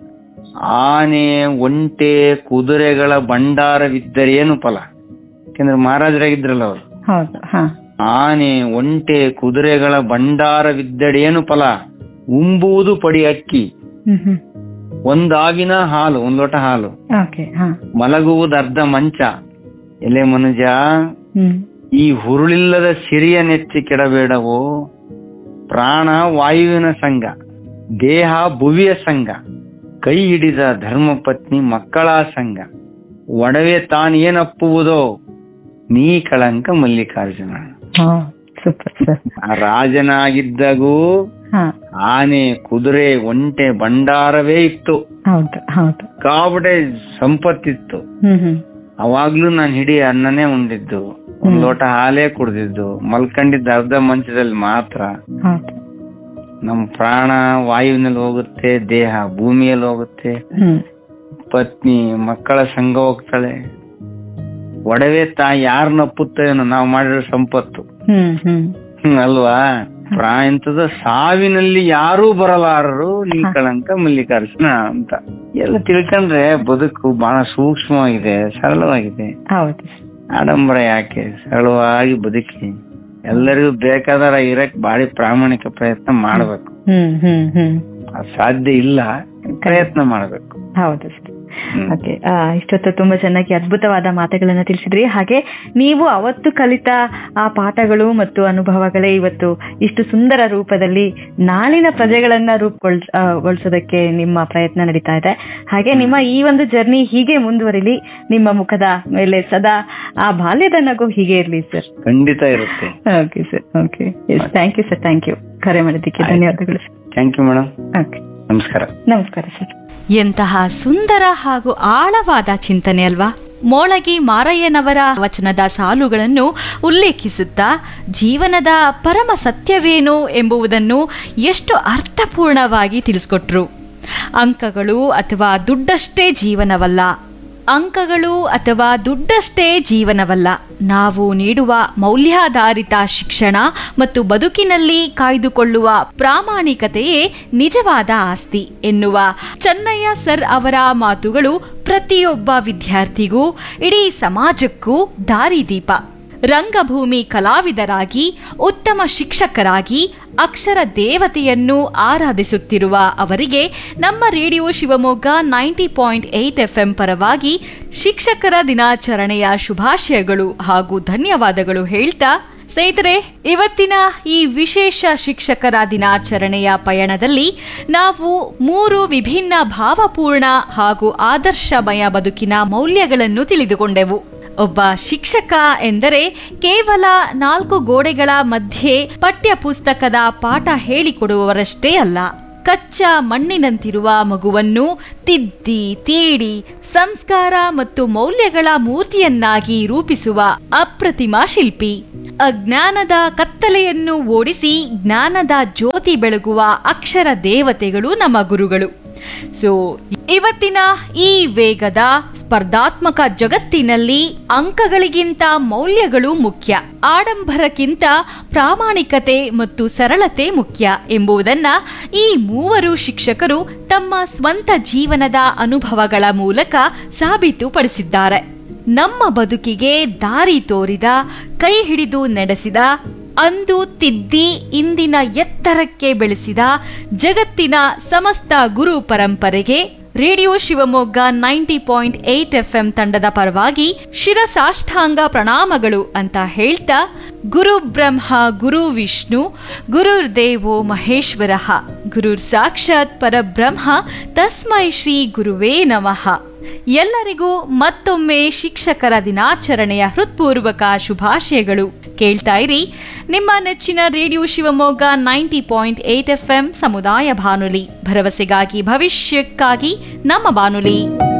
ಆನೆ ಒಂಟೆ ಕುದುರೆಗಳ ಭಂಡಾರವಿದ್ದರೇನು ಫಲ ಯಾಕಂದ್ರೆ ಮಹಾರಾಜರಾಗಿದ್ರಲ್ಲ ಅವರು ಹೌದು ಹಾ ಆನೆ ಒಂಟೆ ಕುದುರೆಗಳ ಭಂಡಾರವಿದ್ದಡೇನು ಫಲ ಉಂಬುವುದು ಪಡಿ ಅಕ್ಕಿ ಹ್ಮ್ ಹ್ಮ್ ಒಂದಾವಿನ ಹಾಲು ಒಂದ್ ಲೋಟ ಹಾಲು ಓಕೆ ಹಾ ಮಲಗುವುದು ಅರ್ಧ ಮಂಚ ಎಲೆ ಮನುಜ ಹ್ಮ್ ಈ ಹುರುಳಿಲ್ಲದ ಸಿರಿಯ ನೆಚ್ಚಿ ಕೆಡಬೇಡವೋ ಪ್ರಾಣ ವಾಯುವಿನ ಸಂಘ ದೇಹ ಭುವಿಯ ಸಂಘ ಕೈ ಹಿಡಿದ ಧರ್ಮಪತ್ನಿ ಮಕ್ಕಳ ಸಂಘ ಒಡವೆ ತಾನೇನಪ್ಪುವುದೋ ನೀ ಕಳಂಕ ಮಲ್ಲಿಕಾರ್ಜುನ ಹಾ ಸೂಪರ್ ಸರ್ ಆ ರಾಜನಾಗಿದ್ದಾಗೂ ಹಾ ಆನೆ ಕುದುರೆ ಒಂಟೆ ಭಂಡಾರವೇ ಇತ್ತು ಹೌದು ಹೌದು ಕಾಬಡೆ ಸಂಪತ್ತಿತ್ತು ಹ್ಮ್ ಹ್ಮ್ ಅವಾಗ್ಲೂ ನಾನು ಹಿಡಿ ಅನ್ನನೇ ಉಂಡಿದ್ದು ಒಂದ್ ಲೋಟ ಹಾಲೇ ಕುಡ್ದಿದ್ದು ಮಲ್ಕೊಂಡಿದ್ದ ಅರ್ಧ ಮಂಚದಲ್ಲಿ ಮಾತ್ರ ಹೌದು ನಮ್ ಪ್ರಾಣ ವಾಯುವಿನಲ್ಲಿ ಹೋಗುತ್ತೆ ದೇಹ ಭೂಮಿಯಲ್ಲಿ ಹೋಗುತ್ತೆ ಹ್ಮ್ ಪತ್ನಿ ಮಕ್ಕಳ ಸಂಘ ಹೋಗ್ತಾಳೆ ಒಡವೆ ತಾಯಿ ಯಾರನ್ನ ಒಪ್ಪುತ್ತೇನೋ ನಾವು ಮಾಡಿರೋ ಸಂಪತ್ತು ಹ್ಮ್ ಹ್ಮ್ ಹ್ಮ್, ಅಲ್ವಾ ಪ್ರಾಣ ಎಂತದ ಸಾವಿನಲ್ಲಿ ಯಾರೂ ಬರಲಾರರು ನೀ ಕಳಂಕ ಮಲ್ಲಿಕಾರ್ಜುನ ಅಂತ ಎಲ್ಲ ತಿಳ್ಕೊಂಡ್ರೆ ಬದುಕು ಬಹಳ ಸೂಕ್ಷ್ಮವಾಗಿದೆ ಸರಳವಾಗಿದೆ ಹೌದು ಆಡಂಬರ ಯಾಕೆ ಸರಳವಾಗಿ ಬದುಕಿ ಎಲ್ಲರಿಗೂ ಬೇಕಾದರ ಇರಕ್ ಬಾಳಿ ಪ್ರಾಮಾಣಿಕ ಪ್ರಯತ್ನ ಮಾಡ್ಬೇಕು ಹ್ಮ್ ಹ್ಮ್ ಹ್ಮ್ ಅದ್ ಸಾಧ್ಯ ಇಲ್ಲ ಪ್ರಯತ್ನ ಮಾಡ್ಬೇಕು ಹೌದು ಸರ್ ಹ್ಮ್. ಓಕೆ ಇಷ್ಟೊತ್ತು ತುಂಬಾ ಚೆನ್ನಾಗಿ ಅದ್ಭುತವಾದ ಮಾತುಗಳನ್ನ ತಿಳಿಸಿದ್ರಿ ಹಾಗೆ ನೀವು ಅವತ್ತು ಕಲಿತ ಆ ಪಾಠಗಳು ಮತ್ತು ಅನುಭವಗಳೇ ಇವತ್ತು ಇಷ್ಟು ಸುಂದರ ರೂಪದಲ್ಲಿ ನಾಳಿನ ಪ್ರಜೆಗಳನ್ನ ರೂಪುಗೊಳ್ ಆ, ಗೊಳಿಸೋದಕ್ಕೆ ನಿಮ್ಮ ಪ್ರಯತ್ನ ನಡೀತಾ ಇದೆ ಹಾಗೆ ನಿಮ್ಮ ಈ ಒಂದು ಜರ್ನಿ ಹೀಗೆ ಮುಂದುವರಿಲಿ ನಿಮ್ಮ ಮುಖದ ಮೇಲೆ ಸದಾ ಆ ಬಾಲ್ಯದ ನಗು ಹೀಗೆ ಇರ್ಲಿ ಸರ್ ಖಂಡಿತ ಇರುತ್ತೆ okay sir okay yes thank you sir thank you ಕರೆ ಮಾಡಿದ್ದಕ್ಕೆ ಧನ್ಯವಾದಗಳು sir thank you madam okay ನಮಸ್ಕಾರ ನಮಸ್ಕಾರ ಸರ್ ಎಂತಹ ಸುಂದರ ಹಾಗೂ ಆಳವಾದ ಚಿಂತನೆ ಅಲ್ವಾ ಮೋಳಗಿ ಮಾರಯ್ಯನವರ ವಚನದ ಸಾಲುಗಳನ್ನು ಉಲ್ಲೇಖಿಸುತ್ತಾ ಜೀವನದ ಪರಮ ಸತ್ಯವೇನು ಎಂಬುದನ್ನು ಎಷ್ಟು ಅರ್ಥಪೂರ್ಣವಾಗಿ ತಿಳಿಸ್ಕೊಟ್ರು ಅಂಕಗಳು ಅಥವಾ ದುಡ್ಡಷ್ಟೇ ಜೀವನವಲ್ಲ ಅಂಕಗಳು ಅಥವಾ ದುಡ್ಡಷ್ಟೇ ಜೀವನವಲ್ಲ ನಾವು ನೀಡುವ ಮೌಲ್ಯಾಧಾರಿತ ಶಿಕ್ಷಣ ಮತ್ತು ಬದುಕಿನಲ್ಲಿ ಕಾಯ್ದುಕೊಳ್ಳುವ ಪ್ರಾಮಾಣಿಕತೆಯೇ ನಿಜವಾದ ಆಸ್ತಿ ಎನ್ನುವ ಚೆನ್ನಯ್ಯ ಸರ್ ಅವರ ಮಾತುಗಳು ಪ್ರತಿಯೊಬ್ಬ ವಿದ್ಯಾರ್ಥಿಗೂ ಇಡೀ ಸಮಾಜಕ್ಕೂ ದಾರಿದೀಪ ರಂಗಭೂಮಿ ಕಲಾವಿದರಾಗಿ ಉತ್ತಮ ಶಿಕ್ಷಕರಾಗಿ ಅಕ್ಷರ ದೇವತೆಯನ್ನು ಆರಾಧಿಸುತ್ತಿರುವ ಅವರಿಗೆ ನಮ್ಮ radio Shivamogga ninety point eight F M ಪರವಾಗಿ ಶಿಕ್ಷಕರ ದಿನಾಚರಣೆಯ ಶುಭಾಶಯಗಳು ಹಾಗೂ ಧನ್ಯವಾದಗಳು ಹೇಳ್ತಾ ಸ್ನೇಹಿತರೆ ಇವತ್ತಿನ ಈ ವಿಶೇಷ ಶಿಕ್ಷಕರ ದಿನಾಚರಣೆಯ ಪಯಣದಲ್ಲಿ ನಾವು ಮೂರು ವಿಭಿನ್ನ ಭಾವಪೂರ್ಣ ಹಾಗೂ ಆದರ್ಶಮಯ ಬದುಕಿನ ಮೌಲ್ಯಗಳನ್ನು ತಿಳಿದುಕೊಂಡೆವು ಒಬ್ಬ ಶಿಕ್ಷಕ ಎಂದರೆ ಕೇವಲ ನಾಲ್ಕು ಗೋಡೆಗಳ ಮಧ್ಯೆ ಪಠ್ಯ ಪುಸ್ತಕದ ಪಾಠ ಹೇಳಿಕೊಡುವವರಷ್ಟೇ ಅಲ್ಲ ಕಚ್ಚಾ ಮಣ್ಣಿನಂತಿರುವ ಮಗುವನ್ನು ತಿದ್ದಿ ತೀಡಿ ಸಂಸ್ಕಾರ ಮತ್ತು ಮೌಲ್ಯಗಳ ಮೂರ್ತಿಯನ್ನಾಗಿ ರೂಪಿಸುವ ಅಪ್ರತಿಮ ಶಿಲ್ಪಿ ಅಜ್ಞಾನದ ಕತ್ತಲೆಯನ್ನು ಓಡಿಸಿ ಜ್ಞಾನದ ಜ್ಯೋತಿ ಬೆಳಗುವ ಅಕ್ಷರ ದೇವತೆಗಳು ನಮ್ಮ ಗುರುಗಳು ಸೊ ಇವತ್ತಿನ ಈ ವೇಗದ ಸ್ಪರ್ಧಾತ್ಮಕ ಜಗತ್ತಿನಲ್ಲಿ ಅಂಕಗಳಿಗಿಂತ ಮೌಲ್ಯಗಳು ಮುಖ್ಯ ಆಡಂಬರಕ್ಕಿಂತ ಪ್ರಾಮಾಣಿಕತೆ ಮತ್ತು ಸರಳತೆ ಮುಖ್ಯ ಎಂಬುದನ್ನ ಈ ಮೂವರು ಶಿಕ್ಷಕರು ತಮ್ಮ ಸ್ವಂತ ಜೀವನದ ಅನುಭವಗಳ ಮೂಲಕ ಸಾಬೀತುಪಡಿಸಿದ್ದಾರೆ ನಮ್ಮ ಬದುಕಿಗೆ ದಾರಿ ತೋರಿದ ಕೈ ಹಿಡಿದು ನಡೆಸಿದ ಅಂದು ತಿದ್ದಿ ಇಂದಿನ ಎತ್ತರಕ್ಕೆ ಬೆಳೆಸಿದ ಜಗತ್ತಿನ ಸಮಸ್ತ ಗುರು ಪರಂಪರೆಗೆ radio Shivamogga ninety point eight F M ತಂಡದ ಪರವಾಗಿ ಶಿರಸಾಷ್ಟಾಂಗ ಪ್ರಣಾಮಗಳು ಅಂತ ಹೇಳ್ತಾ ಗುರು ಬ್ರಹ್ಮ ಗುರು ವಿಷ್ಣು ಗುರುರ್ ದೇವೋ ಮಹೇಶ್ವರ ಗುರುರ್ ಸಾಕ್ಷಾತ್ ಪರಬ್ರಹ್ಮ ತಸ್ಮೈ ಶ್ರೀ ಗುರುವೇ ನಮಃ ಎಲ್ಲರಿಗೂ ಮತ್ತೊಮ್ಮೆ ಶಿಕ್ಷಕರ ದಿನಾಚರಣೆಯ ಹೃತ್ಪೂರ್ವಕ ಶುಭಾಶಯಗಳು ಕೇಳ್ತಾ ಇರಿ ನಿಮ್ಮ ನೆಚ್ಚಿನ radio Shivamogga ninety point eight F M ಸಮುದಾಯ ಬಾನುಲಿ ಭರವಸೆಗಾಗಿ ಭವಿಷ್ಯಕ್ಕಾಗಿ ನಮ್ಮ ಬಾನುಲಿ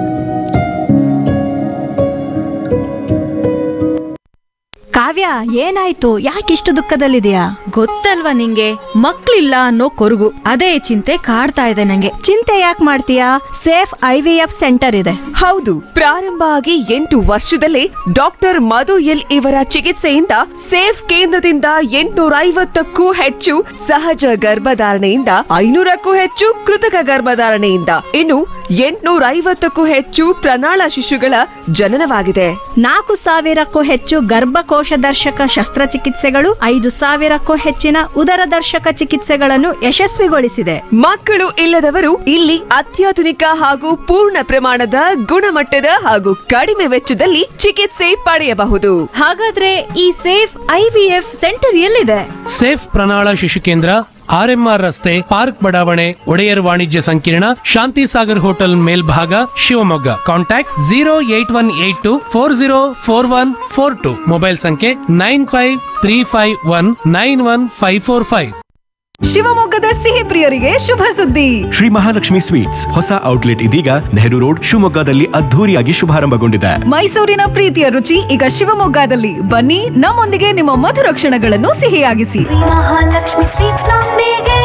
ಕಾವ್ಯ ಏನಾಯ್ತು ಯಾಕಿಷ್ಟು ದುಃಖದಲ್ಲಿದೆಯಾ ಗೊತ್ತಲ್ವಾ ನಿಂಗೆ ಮಕ್ಳಿಲ್ಲ ಅನ್ನೋ ಕೊರಗು ಅದೇ ಚಿಂತೆ ಕಾಡ್ತಾ ಇದೆ ನಂಗೆ ಚಿಂತೆ ಯಾಕೆ ಮಾಡ್ತೀಯಾ safe I V F centre ಇದೆ ಹೌದು ಪ್ರಾರಂಭ ಆಗಿ ಎಂಟು ವರ್ಷದಲ್ಲೇ ಡಾಕ್ಟರ್ ಮಧು ಎಲ್ ಇವರ ಚಿಕಿತ್ಸೆಯಿಂದ ಸೇಫ್ ಕೇಂದ್ರದಿಂದ ಎಂಟುನೂರ ಐವತ್ತಕ್ಕೂ ಹೆಚ್ಚು ಸಹಜ ಗರ್ಭಧಾರಣೆಯಿಂದ ಐನೂರಕ್ಕೂ ಹೆಚ್ಚು ಕೃತಕ ಗರ್ಭಧಾರಣೆಯಿಂದ ಇನ್ನು ಎಂಟುನೂರ ಐವತ್ತಕ್ಕೂ ಹೆಚ್ಚು ಪ್ರಣಾಳ ಶಿಶುಗಳ ಜನನವಾಗಿದೆ ನಾಲ್ಕು ಸಾವಿರಕ್ಕೂ ಹೆಚ್ಚು ಗರ್ಭಕೋಶ ದರ್ಶಕ ಶಸ್ತ್ರಚಿಕಿತ್ಸೆಗಳು ಐದು ಸಾವಿರಕ್ಕೂ ಹೆಚ್ಚಿನ ಉದರ ದರ್ಶಕ ಚಿಕಿತ್ಸೆಗಳನ್ನು ಯಶಸ್ವಿಗೊಳಿಸಿದೆ ಮಕ್ಕಳು ಇಲ್ಲದವರು ಇಲ್ಲಿ ಅತ್ಯಾಧುನಿಕ ಹಾಗೂ ಪೂರ್ಣ ಪ್ರಮಾಣದ ಗುಣಮಟ್ಟದ ಹಾಗೂ ಕಡಿಮೆ ವೆಚ್ಚದಲ್ಲಿ ಚಿಕಿತ್ಸೆ ಪಡೆಯಬಹುದು ಹಾಗಾದ್ರೆ ಈ ಸೇಫ್ ಐವಿಎಫ್ ಸೆಂಟರ್ ಎಲ್ಲಿದೆ ಸೇಫ್ ಪ್ರಣಾಳ ಶಿಶು ಕೇಂದ್ರ ಆರ್ಎಂಆರ್ ರಸ್ತೆ ಪಾರ್ಕ್ ಬಡಾವಣೆ ಒಡೆಯರ್ ವಾಣಿಜ್ಯ ಸಂಕೀರ್ಣ ಶಾಂತಿ ಸಾಗರ್ ಹೋಟೆಲ್ ಮೇಲ್ಭಾಗ Shivamogga contact zero eight one eight two four zero four one four two mobile ಸಂಖ್ಯೆ nine five three five one nine one five four five ಶಿವಮೊಗ್ಗದ ಸಿಹಿ ಪ್ರಿಯರಿಗೆ ಶುಭ ಸುದ್ದಿ ಶ್ರೀ ಮಹಾಲಕ್ಷ್ಮಿ ಸ್ವೀಟ್ಸ್ ಹೊಸ ಔಟ್ಲೆಟ್ ಇದೀಗ ನೆಹರು ರೋಡ್ ಶಿವಮೊಗ್ಗದಲ್ಲಿ ಅದ್ಧೂರಿಯಾಗಿ ಶುಭಾರಂಭಗೊಂಡಿದೆ ಮೈಸೂರಿನ ಪ್ರೀತಿಯ ರುಚಿ ಈಗ ಶಿವಮೊಗ್ಗದಲ್ಲಿ ಬನ್ನಿ ನಮ್ಮೊಂದಿಗೆ ನಿಮ್ಮ ಮಧುರ ಕ್ಷಣಗಳನ್ನು ಸಿಹಿಯಾಗಿಸಿ ಮಹಾಲಕ್ಷ್ಮಿ ಸ್ವೀಟ್ಸ್ ನೊಂದಿಗೆ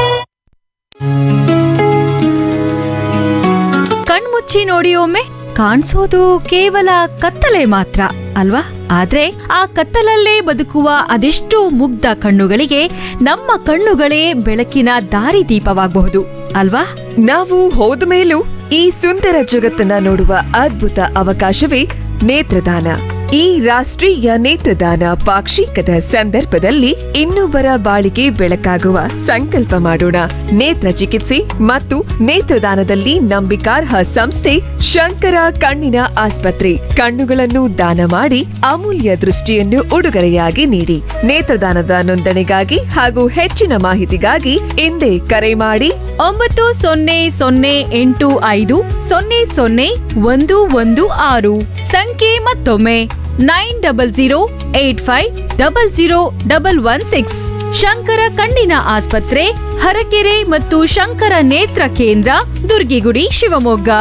ಕಣ್ಮುಚ್ಚಿ ನೋಡಿ ಒಮ್ಮೆ ಕಾಣಿಸೋದು ಕೇವಲ ಕತ್ತಲೆ ಮಾತ್ರ ಅಲ್ವಾ ಆದ್ರೆ ಆ ಕತ್ತಲಲ್ಲೇ ಬದುಕುವ ಅದೆಷ್ಟೋ ಮುಗ್ಧ ಕಣ್ಣುಗಳಿಗೆ ನಮ್ಮ ಕಣ್ಣುಗಳೇ ಬೆಳಕಿನ ದಾರಿದೀಪವಾಗಬಹುದು ಅಲ್ವಾ ನಾವು ಹೋದ ಮೇಲೂ ಈ ಸುಂದರ ಜಗತ್ತನ್ನ ನೋಡುವ ಅದ್ಭುತ ಅವಕಾಶವೇ ನೇತ್ರದಾನ ಈ ರಾಷ್ಟ್ರೀಯ ನೇತ್ರದಾನ ಪಾಕ್ಷಿಕದ ಸಂದರ್ಭದಲ್ಲಿ ಇನ್ನೊಬ್ಬರ ಬಾಳಿಗೆ ಬೆಳಕಾಗುವ ಸಂಕಲ್ಪ ಮಾಡೋಣ ನೇತ್ರ ಚಿಕಿತ್ಸೆ ಮತ್ತು ನೇತ್ರದಾನದಲ್ಲಿ ನಂಬಿಕಾರ್ಹ ಸಂಸ್ಥೆ ಶಂಕರ ಕಣ್ಣಿನ ಆಸ್ಪತ್ರೆ ಕಣ್ಣುಗಳನ್ನು ದಾನ ಮಾಡಿ ಅಮೂಲ್ಯ ದೃಷ್ಟಿಯನ್ನು ಉಡುಗೊರೆಯಾಗಿ ನೀಡಿ ನೇತ್ರದಾನದ ನೋಂದಣಿಗಾಗಿ ಹಾಗೂ ಹೆಚ್ಚಿನ ಮಾಹಿತಿಗಾಗಿ ಹಿಂದೆ ಕರೆ ಮಾಡಿ ಒಂಬತ್ತು ಸೊನ್ನೆ ಸೊನ್ನೆ ಎಂಟು ಐದು ಸೊನ್ನೆ ಸೊನ್ನೆ ಒಂದು ಒಂದು ಆರು ಸಂಖ್ಯೆ ಮತ್ತೊಮ್ಮೆ nine double zero eight five double zero double one six Shankara ಕಣ್ಣಿನ ಆಸ್ಪತ್ರೆ ಹರಕೆರೆ ಮತ್ತು ಶಂಕರ ನೇತ್ರ ಕೇಂದ್ರ ದುರ್ಗಿಗುಡಿ ಶಿವಮೊಗ್ಗ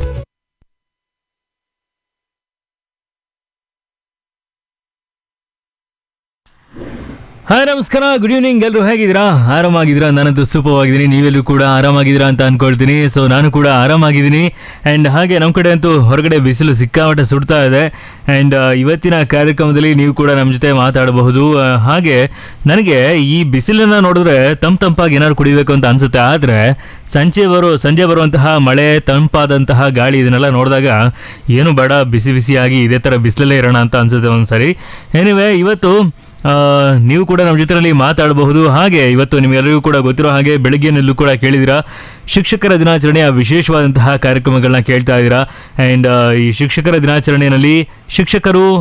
ಹಾಯ್ ನಮಸ್ಕಾರ ಗುಡ್ ಈವ್ನಿಂಗ್ ಎಲ್ಲರೂ ಹೇಗಿದ್ದೀರಾ ಆರಾಮಾಗಿದ್ದೀರಾ ನಾನಂತೂ ಸೂಪರ್ ಆಗಿದ್ದೀನಿ ನೀವೆಲ್ಲರೂ ಕೂಡ ಆರಾಮಾಗಿದ್ದೀರಾ ಅಂತ ಅನ್ಕೊಳ್ತೀನಿ ಸೊ ನಾನು ಕೂಡ ಆರಾಮಾಗಿದ್ದೀನಿ ಆ್ಯಂಡ್ ಹಾಗೆ ನಮ್ಮ ಕಡೆ ಅಂತೂ ಹೊರಗಡೆ ಬಿಸಿಲು ಸಿಕ್ಕಾಪಟ್ಟೆ ಸುಡ್ತಾ ಇದೆ ಆ್ಯಂಡ್ ಇವತ್ತಿನ ಕಾರ್ಯಕ್ರಮದಲ್ಲಿ ನೀವು ಕೂಡ ನಮ್ಮ ಜೊತೆ ಮಾತಾಡಬಹುದು ಆ, ಹಾಗೆ ನನಗೆ ಈ ಬಿಸಿಲನ್ನ ನೋಡಿದ್ರೆ ತಂಪು ತಂಪಾಗಿ ಏನಾದ್ರು ಕುಡಿಬೇಕು ಅಂತ ಅನ್ಸುತ್ತೆ ಆದರೆ ಸಂಜೆ ಬರೋ ಸಂಜೆ ಬರುವಂತಹ ಮಳೆ ತಂಪಾದಂತಹ ಗಾಳಿ ಇದನ್ನೆಲ್ಲ ನೋಡಿದಾಗ ಏನು ಬೇಡ ಬಿಸಿ ಬಿಸಿಯಾಗಿ ಇದೇ ಥರ ಬಿಸಿಲಲ್ಲೇ ಇರೋಣ ಅಂತ ಅನ್ಸುತ್ತೆ ಒಂದ್ಸರಿ ಎನಿವೆ ಇವತ್ತು ಆ, ನೀವು ಕೂಡ ನಮ್ಮ ಜೊತೆಯಲ್ಲಿ ಮಾತಾಡಬಹುದು ಹಾಗೆ ಇವತ್ತು ನಿಮಗೆಲ್ಲರಿಗೂ ಕೂಡ ಗೊತ್ತಿರೋ ಹಾಗೆ ಬೆಳಗ್ಗೆನಲ್ಲೂ ಕೂಡ ಕೇಳಿದಿರಾ ಶಿಕ್ಷಕರ ದಿನಾಚರಣೆಯ ವಿಶೇಷವಾದಂತಹ ಕಾರ್ಯಕ್ರಮಗಳನ್ನ ಕೇಳ್ತಾ ಇದ್ದೀರಾ ಆ್ಯಂಡ್ ಈ ಶಿಕ್ಷಕರ ದಿನಾಚರಣೆಯಲ್ಲಿ ಶಿಕ್ಷಕರು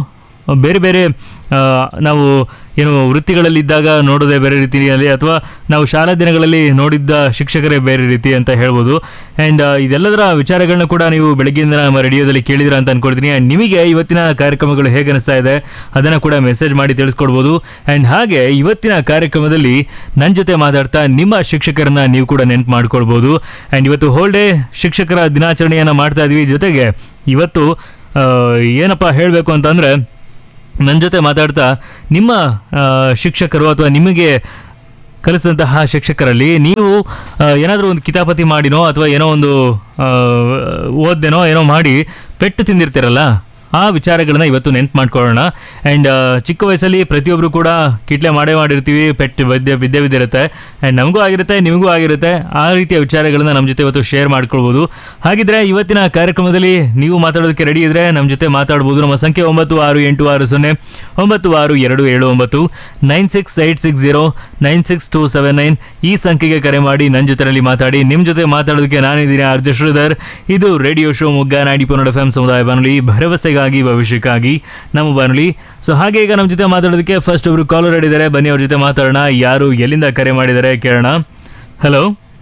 ಬೇರೆ ಬೇರೆ ಆ, ನಾವು ಏನು ವೃತ್ತಿಗಳಲ್ಲಿದ್ದಾಗ ನೋಡೋದೇ ಬೇರೆ ರೀತಿಯಲ್ಲಿ ಅಥವಾ ನಾವು ಶಾಲಾ ದಿನಗಳಲ್ಲಿ ನೋಡಿದ್ದ ಶಿಕ್ಷಕರೇ ಬೇರೆ ರೀತಿ ಅಂತ ಹೇಳ್ಬೋದು ಆ್ಯಂಡ್ ಇದೆಲ್ಲದರ ವಿಚಾರಗಳನ್ನ ಕೂಡ ನೀವು ಬೆಳಗ್ಗೆಯಿಂದ ನಮ್ಮ ರೇಡಿಯೋದಲ್ಲಿ ಕೇಳಿದ್ರ ಅಂತ ಅನ್ಕೊಳ್ತೀನಿ ಆ್ಯಂಡ್ ನಿಮಗೆ ಇವತ್ತಿನ ಕಾರ್ಯಕ್ರಮಗಳು ಹೇಗೆ ಅನಿಸ್ತಾ ಇದೆ ಅದನ್ನು ಕೂಡ ಮೆಸೇಜ್ ಮಾಡಿ ತಿಳಿಸ್ಕೊಡ್ಬೋದು ಆ್ಯಂಡ್ ಹಾಗೆ ಇವತ್ತಿನ ಕಾರ್ಯಕ್ರಮದಲ್ಲಿ ನನ್ನ ಜೊತೆ ಮಾತಾಡ್ತಾ ನಿಮ್ಮ ಶಿಕ್ಷಕರನ್ನ ನೀವು ಕೂಡ ನೆನ್ಪು ಮಾಡ್ಕೊಳ್ಬೋದು ಆ್ಯಂಡ್ ಇವತ್ತು ಹೋಲ್ ಡೇ ಶಿಕ್ಷಕರ ದಿನಾಚರಣೆಯನ್ನು ಮಾಡ್ತಾ ಇದ್ವಿ ಜೊತೆಗೆ ಇವತ್ತು ಆ, ಏನಪ್ಪ ಹೇಳಬೇಕು ಅಂತಂದರೆ ನನ್ನ ಜೊತೆ ಮಾತಾಡ್ತಾ ನಿಮ್ಮ ಆ, ಶಿಕ್ಷಕರು ಅಥವಾ ನಿಮಗೆ ಕಲಿಸಿದಂತಹ ಶಿಕ್ಷಕರಲ್ಲಿ ನೀವು ಏನಾದರೂ ಒಂದು ಕಿತಾಪತಿ ಮಾಡಿನೋ ಅಥವಾ ಏನೋ ಒಂದು ಆ, ಓದ್ದೇನೋ ಏನೋ ಮಾಡಿ ಪೆಟ್ಟು ತಿಂದಿರ್ತೀರಲ್ಲ ಆ ವಿಚಾರಗಳನ್ನ ಇವತ್ತು ನೆನ್ಪು ಮಾಡ್ಕೊಳ್ಳೋಣ ಆ್ಯಂಡ್ ಚಿಕ್ಕ ವಯಸ್ಸಲ್ಲಿ ಪ್ರತಿಯೊಬ್ಬರು ಕೂಡ ಕಿಟ್ಲೆ ಮಾಡೇ ಮಾಡಿರ್ತೀವಿ ಪೆಟ್ಟು ಬಿದ್ದೆ ಬಿದ್ದೇ ಬಿದ್ದಿರುತ್ತೆ ಆ್ಯಂಡ್ ನಮಗೂ ಆಗಿರುತ್ತೆ ನಿಮಗೂ ಆಗಿರುತ್ತೆ ಆ ರೀತಿಯ ವಿಚಾರಗಳನ್ನ ನಮ್ಮ ಜೊತೆ ಇವತ್ತು ಶೇರ್ ಮಾಡ್ಕೊಳ್ಬೋದು ಹಾಗಿದ್ರೆ ಇವತ್ತಿನ ಕಾರ್ಯಕ್ರಮದಲ್ಲಿ ನೀವು ಮಾತಾಡೋದಕ್ಕೆ ರೆಡಿ ಇದ್ರೆ ನಮ್ಮ ಜೊತೆ ಮಾತಾಡ್ಬೋದು ನಮ್ಮ ಸಂಖ್ಯೆ ಒಂಬತ್ತು ಆರು ಎಂಟು ಆರು ಸೊನ್ನೆ ಒಂಬತ್ತು ಆರು ಎರಡು ಏಳು ಒಂಬತ್ತು nine six eight six zero nine six two seven nine ಈ ಸಂಖ್ಯೆಗೆ ಕರೆ ಮಾಡಿ ನನ್ನ ಜೊತೆಯಲ್ಲಿ ಮಾತಾಡಿ ನಿಮ್ಮ ಜೊತೆ ಮಾತಾಡೋದಕ್ಕೆ ನಾನಿದ್ದೀನಿ ಆರ್ಜ ಶ್ರೀಧರ್ ಇದು ರೇಡಿಯೋ ಶೋ ಮುಗ್ಗ ನಾಡಿ ಪನ್ನಡ ಎಫ್ ಎಂ ಸಮುದಾಯ ಬಾನುಲಿ ಭರವಸೆಗಾಗಿ ಭವಿಷ್ಯಕ್ಕಾಗಿ ನಮ್ಮ ಬಾನುಲಿ ಸೊ ಹಾಗೆ ಈಗ ನಮ್ಮ ಜೊತೆ ಮಾತಾಡೋದಕ್ಕೆ ಫಸ್ಟ್ ಒಬ್ರು ಕಾಲರ್ ಇದ್ದಾರೆ ಬನ್ನಿ ಅವ್ರ ಜೊತೆ ಮಾತಾಡೋಣ ಯಾರು ಎಲ್ಲಿಂದ ಕರೆ ಮಾಡಿದ್ದಾರೆ ಕೇಳೋಣ hello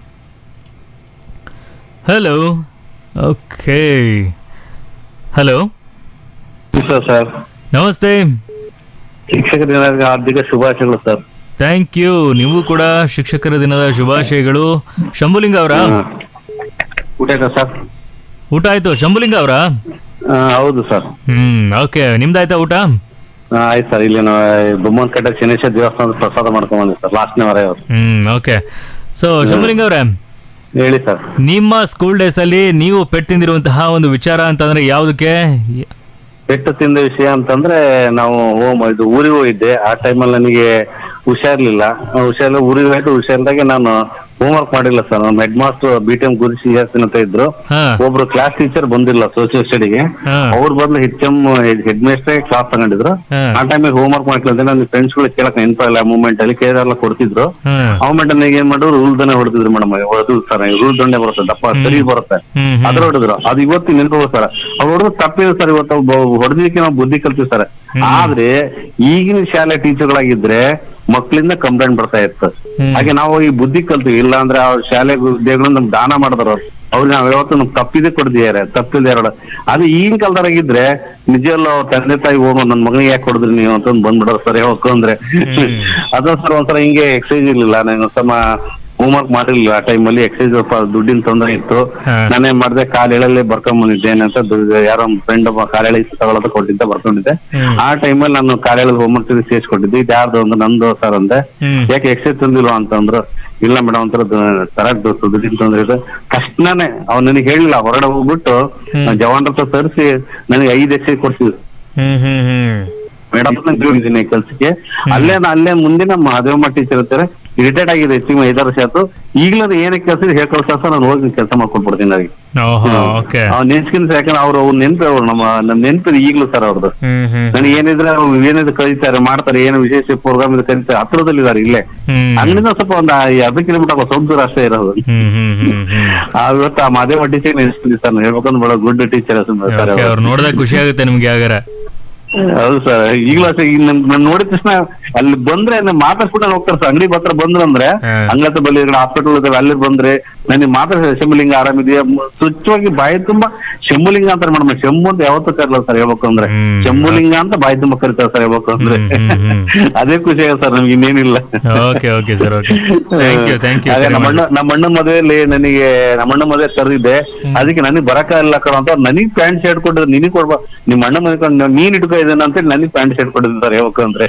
hello okay hello sir ನಮಸ್ತೆ ಶಿಕ್ಷಕ ದಿನದ ಹಾರ್ದಿಕ ಶುಭಾಶಯಗಳು ಸರ್ ಥ್ಯಾಂಕ್ ಯು ನೀವು ಕೂಡ ಶಿಕ್ಷಕರ ದಿನದ ಶುಭಾಶಯಗಳು ಶಂಭುಲಿಂಗ ಅವರ ಊಟ ಆಯ್ತಾ ಸರ್ ಊಟ ಆಯ್ತು ಶಂಭುಲಿಂಗ ಅವರ ಆ, ಹೌದು ಸರ್ ಹ್ಮ್ ಓಕೆ ನಿಮ್ದಾಯ್ತಾ ಊಟ ಆ, ಆಯ್ತು ಸರ್ ಇಲ್ಲಿ ನಾವು ಬೊಮ್ಮನಕಟ್ಟೆ ಶನೇಶ್ವರ ದೇವಸ್ಥಾನದ ಪ್ರಸಾದ ಮಾಡ್ಕೊಂಡ್ ಬಂದ್ವಿ ಸರ್ ಲಾಸ್ಟ್ನೇ ವಾರ ಇವತ್ತು ಹ್ಮ್ ಓಕೆ ಸೊ ಶಂಭುಲಿಂಗ ಅವರೇ ಹೇಳಿ ಸರ್ ನಿಮ್ಮ ಸ್ಕೂಲ್ ಡೇಸ್ ಅಲ್ಲಿ ನೀವು ಪೆಟ್ ತಿಂದಿರುವಂತಹ ಒಂದು ವಿಚಾರ ಅಂತಂದ್ರೆ ಯಾವುದಕ್ಕೆ ಪೆಟ್ಟು ತಿಂದ ವಿಷಯ ಅಂತಂದ್ರೆ ನಾವು ಹೋಮ್ ಇದು ಊರಿಗೆ ಹೋಗಿದ್ದೆ ಆ ಟೈಮಲ್ಲಿ ನನಗೆ ಹುಷಾರ್ಲಿಲ್ಲ ಆ ಹುಷಾರಿಲ್ಲ ಊರಿಗೆ ಹೋಯ್ತು ಹುಷಾರಿಲ್ದಾಗೆ ನಾನು ಹೋಮ್ವರ್ಕ್ ಮಾಡಿಲ್ಲ ಸರ್ ನಮ್ಮ head master B T M ಗುರು ಸಿಯಾಸಿನ್ ಅಂತ ಇದ್ರು ಹಾ. ಒಬ್ರು ಕ್ಲಾಸ್ ಟೀಚರ್ ಬಂದಿಲ್ಲ ಸೋಷಿಯಲ್ ಸ್ಟಡಿಗೆ ಹಾ. ಅವ್ರ ಬದಲು ಹೆಚ್ ಎಂ ಹೆಡ್ ಮೇಸ್ಟ್ರೇ ಕ್ಲಾಸ್ ತಗೊಂಡಿದ್ರು ಹಾ. ಆ ಟೈಮಿಗೆ ಹೋಮ್ವರ್ಕ್ ಮಾಡ್ಲಿಲ್ಲ ನನ್ನ ಫ್ರೆಂಡ್ಸ್ ಗಳು ಕೇಳಕ್ ನೆನಪಿಲ್ಲ ಮೂಮೆಂಟ್ ಅಲ್ಲಿ ಕೇಳಿದಾರೆಲ್ಲ ಕೊಡ್ತಿದ್ರು ಹ್ಮ್. ಆ ಮೂಮೆಂಟ್ ನನಗೆ ಏನ್ ಮಾಡಿದ್ರು ರೂಲ್ ದನೆ ಹೊಡೆದಿದ್ರು ಮೇಡಮ್ ಹೊಡೆದು ಸರ್ ರೂಲ್ ದಂಡೆ ಬರುತ್ತೆ ದಪ್ಪ ಸರಿ ಬರುತ್ತೆ ಹ್ಮ್, ಹ್ಮ್. ಅದ್ರ ಹೊಡೆದ್ರು ಅದು ಇವತ್ತು ನೆನಪು ಸರ್ ಅವ್ರು ಹೊಡೆದು ತಪ್ಪಿದೆ ಸರ್ ಇವತ್ತು ಹೊಡೆದಿದ್ದಕ್ಕೆ ನಾವು ಬುದ್ಧಿ ಕಲ್ತೀವಿ ಸರ್ ಆದ್ರೆ ಈಗಿನ ಶಾಲೆ ಟೀಚರ್ಗಳಾಗಿದ್ರೆ ಮಕ್ಕಳಿಂದ ಕಂಪ್ಲೇಂಟ್ ಬರ್ತಾ ಇತ್ತು ಹಾಗೆ ನಾವು ಈ ಬುದ್ಧಿ ಕಲ್ತೀವಿ ಇಲ್ಲ ಅಂದ್ರೆ ಅವ್ರ ಶಾಲೆ ವಿದ್ಯೆಗಳನ್ನ ನಮ್ಗೆ ದಾನ ಮಾಡಿದ್ರು ಅವ್ರು ಅವ್ರಿಗೆ ನಾವ್ ಯಾವತ್ತು ನಮ್ಗೆ ತಪ್ಪಿದೆ ಕೊಡ್ದಿದ್ದಾರೆ ತಪ್ಪಿದೆ ಎರಡು ಅದು ಈಗಿನ ಕಾಲದಾಗಿದ್ರೆ ನಿಜವಲ್ಲ ಅವ್ರ ತಂದೆ ತಾಯಿ ಹೋಗೋ ನನ್ ಮಗನಿಗೆ ಯಾಕೆ ಕೊಡಿದ್ರಿ ನೀವು ಅಂತ ಬಂದ್ಬಿಡೋರು ಸರ್ ಯಾವತ್ತು ಅಂದ್ರೆ ಅದ ಸರ್ ಒಂದ್ಸಲ ಹಿಂಗೆ ಎಕ್ಸೈಸ್ ಇರ್ಲಿಲ್ಲ ನಾನು ಸಮ ಹೋಮ್ವರ್ಕ್ ಮಾಡಿರ್ಲಿಲ್ಲ ಆ ಟೈಮಲ್ಲಿ ಎಕ್ಸೈಸ್ ದುಡ್ಡಿನ ತೊಂದರೆ ಇತ್ತು ಹಾ. ನಾನೇನ್ ಮಾಡಿದೆ ಕಾಲೆಳಲ್ಲೇ ಬರ್ಕೊಂಡ್ ಬಂದಿದ್ದೇನೆ ಅಂತ ದು- ಯಾರೋ ಫ್ರೆಂಡ್ ಒಬ್ಬ ಕಾಲೆಳೆ ತಗೊಳ್ಳೋದು ಕೊಟ್ಟಿದ್ದೆ ಬರ್ಕೊಂಡಿದ್ದೆ ಹ್ಮ್. ಆ ಟೈಮಲ್ಲಿ ನಾನು ಕಾಲೆಳಲ್ಲಿ ಹೋಮ್ವರ್ಕ್ ಸೇರಿಸ್ಕೊಟ್ಟಿದ್ದೆ ಇದು ಯಾರ್ದು ಒಂದು ನಂದು ಸರ್ ಅಂದೆ ಹ್ಮ್. ಯಾಕೆ ಎಕ್ಸೈಸ್ ತಂದಿಲ್ವಾ ಅಂತಂದ್ರು ಇಲ್ಲ ಮೇಡಮ್ ಒಂಥರ ಕರೆಕ್ಟ್ ದುಡ್ಡಿನ ತೊಂದ್ರೆ ಇದೆ ತಕ್ಷಣನೇ ಅವ್ನು ನನಗೆ ಹೇಳಿಲ್ಲ ಹೊರಗಡೆ ಹೋಗ್ಬಿಟ್ಟು ನಾನ್ ಜವಾನ್ ಹತ್ರ ತರಿಸಿ ನನಗೆ ಐದು ಎಕ್ಸೈಸ್ ಕೊಡ್ಸಿದ್ರು ಹ್ಮ್ ಹ್ಮ್ ಹ್ಮ್ ಮೇಡಮ್ ಇದ್ದೀನಿ ಕೆಲ್ಸಕ್ಕೆ ಅಲ್ಲೇ ನಾ- ಅಲ್ಲೇ ಮುಂದೆ ನಮ್ಮ ಮಾದೇವಮ್ಮ ಟೀಚರ್ ಇರ್ತಾರೆ ರಿಟೈರ್ಡ್ ಆಗಿದೆ ಹೆಚ್ಚಿಗೆ ಐದಾರು ವರ್ಷ ಆಯ್ತು ಈಗಲೂ ಅದು ಏನಕ್ಕೆ ಕೆಲಸ ಹೇಳ್ಕೊಳ್ಳೋ ಸಹ ನಾನು ಹೋಗಿ ಕೆಲಸ ಮಾಡ್ಕೊಟ್ಬಿಡ್ತೀನಿ ಅವ್ರಿಗೆ ಓಹೋ ಓಕೆ ಅವ್ನು ನೆನ್ಸ್ಕಿನ್ ಯಾಕಂದ್ರೆ ಅವ್ರು ಅವ್ರು ನೆನ್ಪು ಅವ್ರು ನಮ್ಮ ನಮ್ ನೆನ್ಪಿದೆ ಈಗಲೂ ಸರ್ ಅವ್ರದ್ದು ಹ್ಮ್ ಹ್ಮ್ ನನಗೆ ಏನಿದ್ರೆ ಅವ್ರು ಏನಿದೆ ಕರೀತಾರೆ ಮಾಡ್ತಾರೆ ಏನು ವಿಶೇಷ ಪ್ರೋಗ್ರಾಮ್ ಇದೆ ಕರೀತಾರೆ ಹತ್ರದಲ್ಲಿದ್ದಾರೆ ಇಲ್ಲೇ ಹ್ಮ್ ಅಂಗಡಿನ ಸ್ವಲ್ಪ ಒಂದು ಅರ್ಧ ಕಿಲೋಮೀಟರ್ ಸ್ವಲ್ಪ ದೂರ ಅಷ್ಟೇ ಇರೋದು ಹ್ಮ್ ಹ್ಮ್ ಹ್ಮ್ ಹ್ಮ್ ಆ ಇವತ್ತು ಆ ಮಾದೇವ ಟೀಚರ್ ನೆನ್ಸ್ತೀನಿ ಸರ್ ಹೇಳ್ಬೇಕಂದ್ರೆ ಬಹಳ ಗುಡ್ ಟೀಚರ್ ಸರ್ ಓಕೆ ಅವ್ರು ನೋಡಿದಾಗ ಖುಷಿ ಆಗುತ್ತೆ ನಿಮ್ಗೆ ಯಾಗಾರ ಹೌದು ಸರ್ ಈಗಲೂ ಅಷ್ಟೇ ಈಗ ನನ್ ನನ್ ನೋಡಿದ ತಕ್ಷಣ ಅಲ್ಲಿ ಬಂದ್ರೆ ನನ್ ಮಾತಾಡ್ಸ್ಬಿಟ್ಟು ಹೋಗ್ತಾರೆ ಸರ್ ಅಂಗಡಿ ಹತ್ರ ಬಂದ್ರು ಅಂದ್ರೆ ಹಾ. ಹಂಗತ್ತ ಬಲ್ಲಿ ಹಾಸ್ಪಿಟಲ್ ಇದಾವೆ ಅಲ್ಲಿ ಬಂದ್ರೆ ನನಗೆ ಮಾತಾಡ ಶಂಭುಲಿಂಗ ಆರಾಮಿದೆಯಾ ಮ- ಸ್ವಚ್ಛವಾಗಿ ಬಾಯಿ ತುಂಬಾ ಶಂಭುಲಿಂಗ ಅಂತಾರೆ ಮೇಡಮ್ ಶಂಭು ಅಂತ ಯಾವತ್ತೂ ಕರಲ್ಲ ಸರ್ ಹೇಳ್ಬೇಕು ಅಂದ್ರೆ ಹ್ಮ್. ಶಂಭುಲಿಂಗ ಅಂತ ಬಾಯಿ ತುಂಬಾ ಕರಿತಾರೆ ಸರ್ ಹೇಳ್ಬೇಕು ಅಂದ್ರೆ ಹ್ಮ್, ಹ್ಮ್, ಹ್ಮ್. ಅದೇ ಖುಷಿ ಆಗುತ್ತೆ ಸರ್ ನಮ್ಗೆ ಇನ್ನೇನಿಲ್ಲ okay okay sir okay thank you thank you ಅದೇ ನಮ್ಮ ಅಣ್ಣ ನಮ್ಮ ಅಣ್ಣನ ಮದುವೆಯಲ್ಲಿ ನನಗೆ ನಮ್ಮ ಅಣ್ಣ ಮದುವೆ ಕರೆದಿದ್ದೆ ಅದಕ್ಕೆ ನನಗೆ ಬರಕ್ಕಾಗಿಲ್ಲ ಕಣ ಅಂತ ನನಗ್ ಪ್ಯಾಂಟ್ ಶರ್ಟ್ ಕೊಟ್ಟಿದ್ರು ನಿನಗ್ ಕೊಡ್ಬಾ ನಿಮ್ಮ ಅಣ್ಣ ಮನೆ ನೀನ್ ಇಟ್ಕೋ ಇದನ್ನ ಅಂತ ನನಗ್ ಪ್ಯಾಂಟ್ ಶರ್ಟ್ ಕೊಟ್ಟಿದ್ದಾರೆ ಯಾವಕ್ಕ ಅಂದ್ರೆ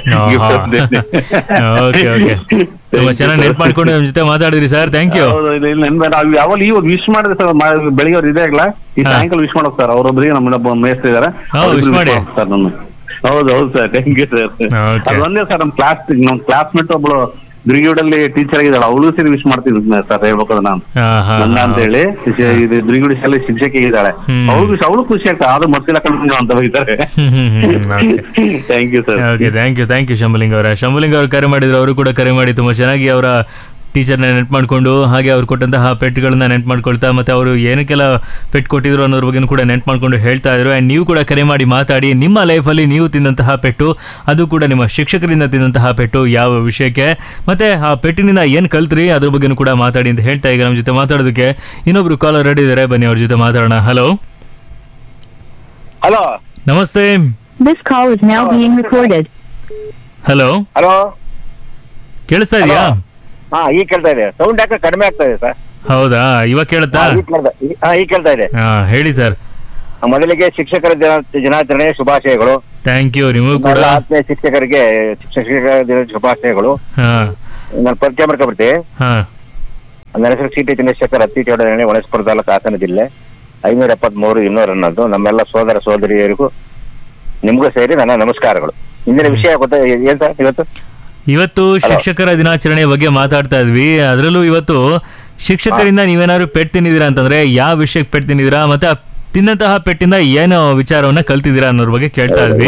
ಓಕೆ ಓಕೆ ತುಂಬಾ ಚೆನ್ನಾಗಿ ನೆನಪು ಮಾಡ್ಕೊಂಡು ನಮ್ಮ ಜೊತೆ ಮಾತಾಡಿದ್ರಿ ಸರ್ ಥ್ಯಾಂಕ್ ಯು ಹೌದು ಇಲ್ಲ, ಇಲ್ಲ, ನೆನ್ಪು ಇಲ್ಲ. ಅವ್ ಯಾವಾಗ ಇವಾಗ ವಿಶ್ ಮಾಡಿದ್ರೆ ಸರ್ ಬೆಳಿಗ್ಗೆ ಅವ್ರು ಇದೇ ಆಗಲ್ಲ ಈ ಹಾ. ಸಾಯಂಕಾಲ ವಿಶ್ ಮಾಡೋಕ್ ಸರ್ ಅವರೊಬ್ಬರಿಗೆ ನಮ್ಮ ಮೇಸ್ತ್ರಿ ಇದಾರೆ ಹಾ, ಅವ್ರಿಬ್ರು wish ಮಾಡಿ. ಸರ್ ನನ್ನ ಹೌದು ಹೌದು sir thank you sir Okay. ಅದು ಒಂದೇ ಸರ್ ನಮ್ಮ ಕ್ಲಾಸ್ ನಮ್ಮ ಕ್ಲಾಸ್ಮೇಟ್ ಒಬ್ಳು ದ್ರಿಗಿಡಲ್ಲಿ ಟೀಚರ್ ಆಗಿದ್ದಾಳೆ ಅವಳು ಸೇರಿ ವಿಶ್ ಮಾಡ್ತೀನಿ ಸರ್ ಹೇಳ್ಬೇಕಾದ್ರೆ ನಾನು ಹಾ ಹಾ ನನ್ನ ಅಂತ ಹೇಳಿ ಇದು ದ್ರಿಗುಡಿ ಶಾಲೆ ಶಿಕ್ಷಕಿ ಇದ್ದಾಳೆ ಹ್ಮ್. ಅವಳು ಅವಳು ಖುಷಿ ಆಗ್ತದೆ ಅದು ಮತ್ತಿಲ್ಲ ಕಳ್ಕೊಂಡು ಅಂತ ಬೈತಾರೆ hmm, hmm, hmm, okay. Thank you sir okay thank you thank you Shambhuling ಅವರ ಶಂಭುಲಿಂಗ್ ಅವರು ಕರೆ ಮಾಡಿದ್ರು ಅವರು ಕೂಡ ಕರೆ ಮಾಡಿ ತುಂಬಾ ಚೆನ್ನಾಗಿ ಅವರ ಟೀಚರ್ನ ನೆನ್ಪು ಮಾಡ್ಕೊಂಡು ಹಾಗೆ ಅವ್ರು ಕೊಟ್ಟಂತಹ ಪೆಟ್ಗಳನ್ನ ನೆನ್ಪು ಮಾಡ್ಕೊಳ್ತಾ ಮತ್ತೆ ಅವರು ಏನಕ್ಕೆಲ್ಲ ಪೆಟ್ ಕೊಟ್ಟಿದ್ರು ಅನ್ನೋದ್ರ ಬಗ್ಗೆ ಕೂಡ ನೆನ್ಪು ಮಾಡ್ಕೊಂಡು ಹೇಳ್ತಾ ಇದ್ರು ಆ್ಯಂಡ್ ನೀವು ಕೂಡ ಕರೆ ಮಾಡಿ ಮಾತಾಡಿ ನಿಮ್ಮ ಲೈಫಲ್ಲಿ ನೀವು ತಿಂದಂತಹ ಪೆಟ್ಟು ಅದು ಕೂಡ ನಿಮ್ಮ ಶಿಕ್ಷಕರಿಂದ ತಿಂದಂತಹ ಪೆಟ್ಟು ಯಾವ ವಿಷಯಕ್ಕೆ ಮತ್ತೆ ಆ ಪೆಟ್ಟಿನಿಂದ ಏನು ಕಲ್ತ್ರಿ ಅದ್ರ ಬಗ್ಗೆನೂ ಕೂಡ ಮಾತಾಡಿ ಅಂತ ಹೇಳ್ತಾ ಈಗ ನಮ್ಮ ಜೊತೆ ಮಾತಾಡೋದಕ್ಕೆ ಇನ್ನೊಬ್ರು ಕಾಲರ್ ರೆಡಿ ಇದ್ದಾರೆ ಬನ್ನಿ ಅವ್ರ ಜೊತೆ ಮಾತಾಡೋಣ ಹಲೋ ಹಲೋ ನಮಸ್ತೆ This call is now being recorded. Hello hello ಕೇಳಿಸ್ತಾ ಇದೆಯಾ ಹಾ ಈಗ ಕೇಳ್ತಾ ಇದೆ ಸೌಂಡ್ ಯಾಕೆ ಕಡಿಮೆ ಆಗ್ತಾ ಇದೆ ಸರ್ ಹೌದಾ ಇವಾಗ ಕೇಳುತ್ತಾ ಈಗ ಕೇಳ್ತಾ ಈ- ಹಾ ಈಗ ಕೇಳ್ತಾ ಇದೆ ಹಾ ಹೇಳಿ ಸರ್ ಮೊದಲಿಗೆ ಶಿಕ್ಷಕರ ದಿನ ದಿನಾಚರಣೆ ಶುಭಾಶಯಗಳು ಥ್ಯಾಂಕ್ ಯು ನಿಮಗೂ ಕೂಡ ಎಲ್ಲ ಆತ್ಮೀಯ ಶಿಕ್ಷಕರಿಗೆ ಶಿಕ್ಷಕರ ದಿನ ಶುಭಾಶಯಗಳು ಹಾ ನಾನು ಪರಿಚಯ ಮಾಡ್ಕೊಬಿಡ್ತೀನಿ ಹಾ ನನ್ನ ಹೆಸರು ಸಿ ಟಿ ಚಂದ್ರಶೇಖರ್ ಅತ್ತಿ ಚೌಡರಣೆ ಒಳಸ್ಪುರ ತಾಲೂಕು ಹಾಸನ ಜಿಲ್ಲೆ ಐನೂರ ಎಪ್ಪತ್ಮೂರು ಇನ್ನೂರ ಹನ್ನೊಂದು ನಮ್ಮೆಲ್ಲ ಸೋದರ ಸೋದರಿಯರಿಗೂ ನಿಮಗೂ ಸೇರಿ ನನ್ನ ನಮಸ್ಕಾರಗಳು ಇಂದಿನ ವಿಷಯ ಗೊತ್ತಾ ಏನ್ ಸರ್ ಇವತ್ತು ಇವತ್ತು ಶಿಕ್ಷಕರ ದಿನಾಚರಣೆ ಬಗ್ಗೆ ಮಾತಾಡ್ತಾ ಇದ್ವಿ ಅದರಲ್ಲೂ ಇವತ್ತು ಶಿಕ್ಷಕರಿಂದ ನೀವೇನಾದ್ರು ಪೆಟ್ ತಿಂದಿದ್ದೀರಾ ಅಂತಂದ್ರೆ ಯಾವ ವಿಷಯಕ್ಕೆ ಪೆಟ್ ತಿಂದಿದ್ದೀರಾ ಮತ್ತೆ ಆ ತಿನ್ನಂತಹ ಪೆಟ್ಟಿಂದ ಏನು ವಿಚಾರವನ್ನ ಕಲ್ತಿದ್ದೀರಾ ಅನ್ನೋದ್ರ ಬಗ್ಗೆ ಕೇಳ್ತಾ ಇದ್ವಿ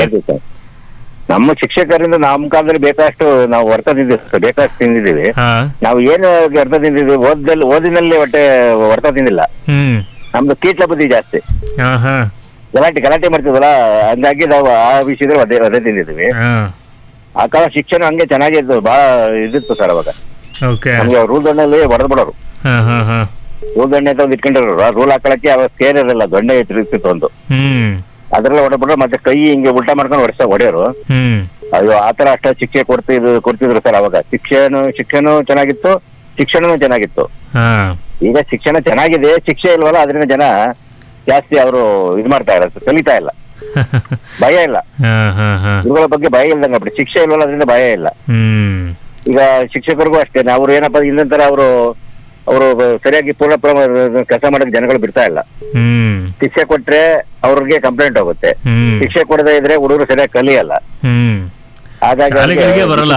ನಮ್ಮ ಶಿಕ್ಷಕರಿಂದ ನಮ್ಮ ಕಾಲದಲ್ಲಿ ಬೇಕಷ್ಟು ನಾವು ವರ್ತ ತಿಂದಿದ್ದೀವಿ ಬೇಕಷ್ಟು ತಿಂದಿದ್ದೀವಿ ಹಾ ನಾವು ಏನು ಅರ್ಥ ತಿಂದಿದ್ದೀವಿ ಓದಲ್ಲಿ ಓದಿನಲ್ಲಿ ಹೊಟ್ಟೆ ಹೊರ್ತ ತಿಂದಿಲ್ಲ ಹ್ಮ್ ನಮ್ದು ಕೀಟ್ಲ ಬುದ್ಧಿ ಜಾಸ್ತಿ ಹಾ ಹಾ ಗಲಾಟೆ ಗಲಾಟೆ ಮಾಡ್ತಿದ್ವಲ್ಲ ಹಂಗಾಗಿ ನಾವು ಆ ವಿಷಯದಲ್ಲಿ ಒದೆ ಒದೆ ತಿಂದಿದ್ದೀವಿ ಹಾ ಆ ಕಾಲ ಶಿಕ್ಷಣ ಹಂಗೆ ಚೆನ್ನಾಗಿತ್ತು ಬಹಳ ಇದಿತ್ತು ಸರ್ ಅವಾಗ ಓಕೆ ನಮ್ಗೆ ರೂಲ್ ದಂಡಲ್ಲಿ ಹೊಡೆದು ಬಿಡೋರು ಹಾ ಹಾ ಹಾ ರೂಲ್ ದಂಡೆ ಅಂತ ಒಂದು ಇಟ್ಕೊಂಡಿರೋರು ಆ ರೂಲ್ ಹಾಕೊಳಕ್ಕೆ ಅವಾಗ ಸ್ಕೇರ್ ಇರಲ್ಲ ದೊಣ್ಣೆ ಇರ್ತಿತ್ತು ಒಂದು ಹ್ಮ್ ಅದ್ರಲ್ಲಿ ಹೊಡೆದ್ಬಿಟ್ರೆ ಮತ್ತೆ ಕೈ ಹಿಂಗೆ ಉಲ್ಟಾ ಮಾಡ್ಕೊಂಡು ಹೊಡೆಸ ಹೊಡೆಯೋರು ಹ್ಮ್ ಅಯ್ಯೋ ಆತರ ಅಷ್ಟ ಶಿಕ್ಷೆ ಕೊಡ್ತಿದ್ರು ಕೊಡ್ತಿದ್ರು ಸರ್ ಅವಾಗ ಶಿಕ್ಷಣ ಶಿಕ್ಷಣ ಚೆನ್ನಾಗಿತ್ತು ಶಿಕ್ಷಣನೂ ಚೆನ್ನಾಗಿತ್ತು ಹಾ ಈಗ ಶಿಕ್ಷಣ ಚೆನ್ನಾಗಿದೆ ಶಿಕ್ಷೆ ಇಲ್ವಲ್ಲ ಅದರಿಂದ ಜನ ಜಾಸ್ತಿ ಅವರು ಇದು ಮಾಡ್ತಾ ಇಲ್ಲ ಕಲಿತಾ ಇಲ್ಲ ಭಯ ಇಲ್ಲ ಹಾ ಹಾ ಹಾ ಗುರುಗಳ ಬಗ್ಗೆ ಭಯ ಇಲ್ದಂಗ ಬಿಡಿ ಶಿಕ್ಷೆ ಇಲ್ವಲ್ಲ ಅದರಿಂದ ಭಯ ಇಲ್ಲ ಹ್ಮ್ ಈಗ ಶಿಕ್ಷಕರಿಗೂ ಅಷ್ಟೇನೆ ಅವ್ರು ಏನಪ್ಪ ಇನ್ನೊಂಥರ ಅವರು ಅವರು ಸರಿಯಾಗಿ ಪೂರ್ಣ ಕೆಲಸ ಮಾಡಕ್ ಜನಗಳು ಬಿಡ್ತಾ ಇಲ್ಲ ಹ್ಮ್ ಶಿಕ್ಷೆ ಕೊಟ್ರೆ ಅವ್ರಿಗೆ ಕಂಪ್ಲೇಂಟ್ ಹೋಗುತ್ತೆ ಹ್ಮ್ ಶಿಕ್ಷೆ ಕೊಡದೇ ಇದ್ರೆ ಹುಡುಗರು ಸರಿಯಾಗಿ ಕಲಿಯಲ್ಲ ಹ್ಮ್ ಹಾಗಾಗಿ ಅವ್ರಿಗೆ- ಶಾಲೆಗಳಿಗೆ ಬರಲ್ಲ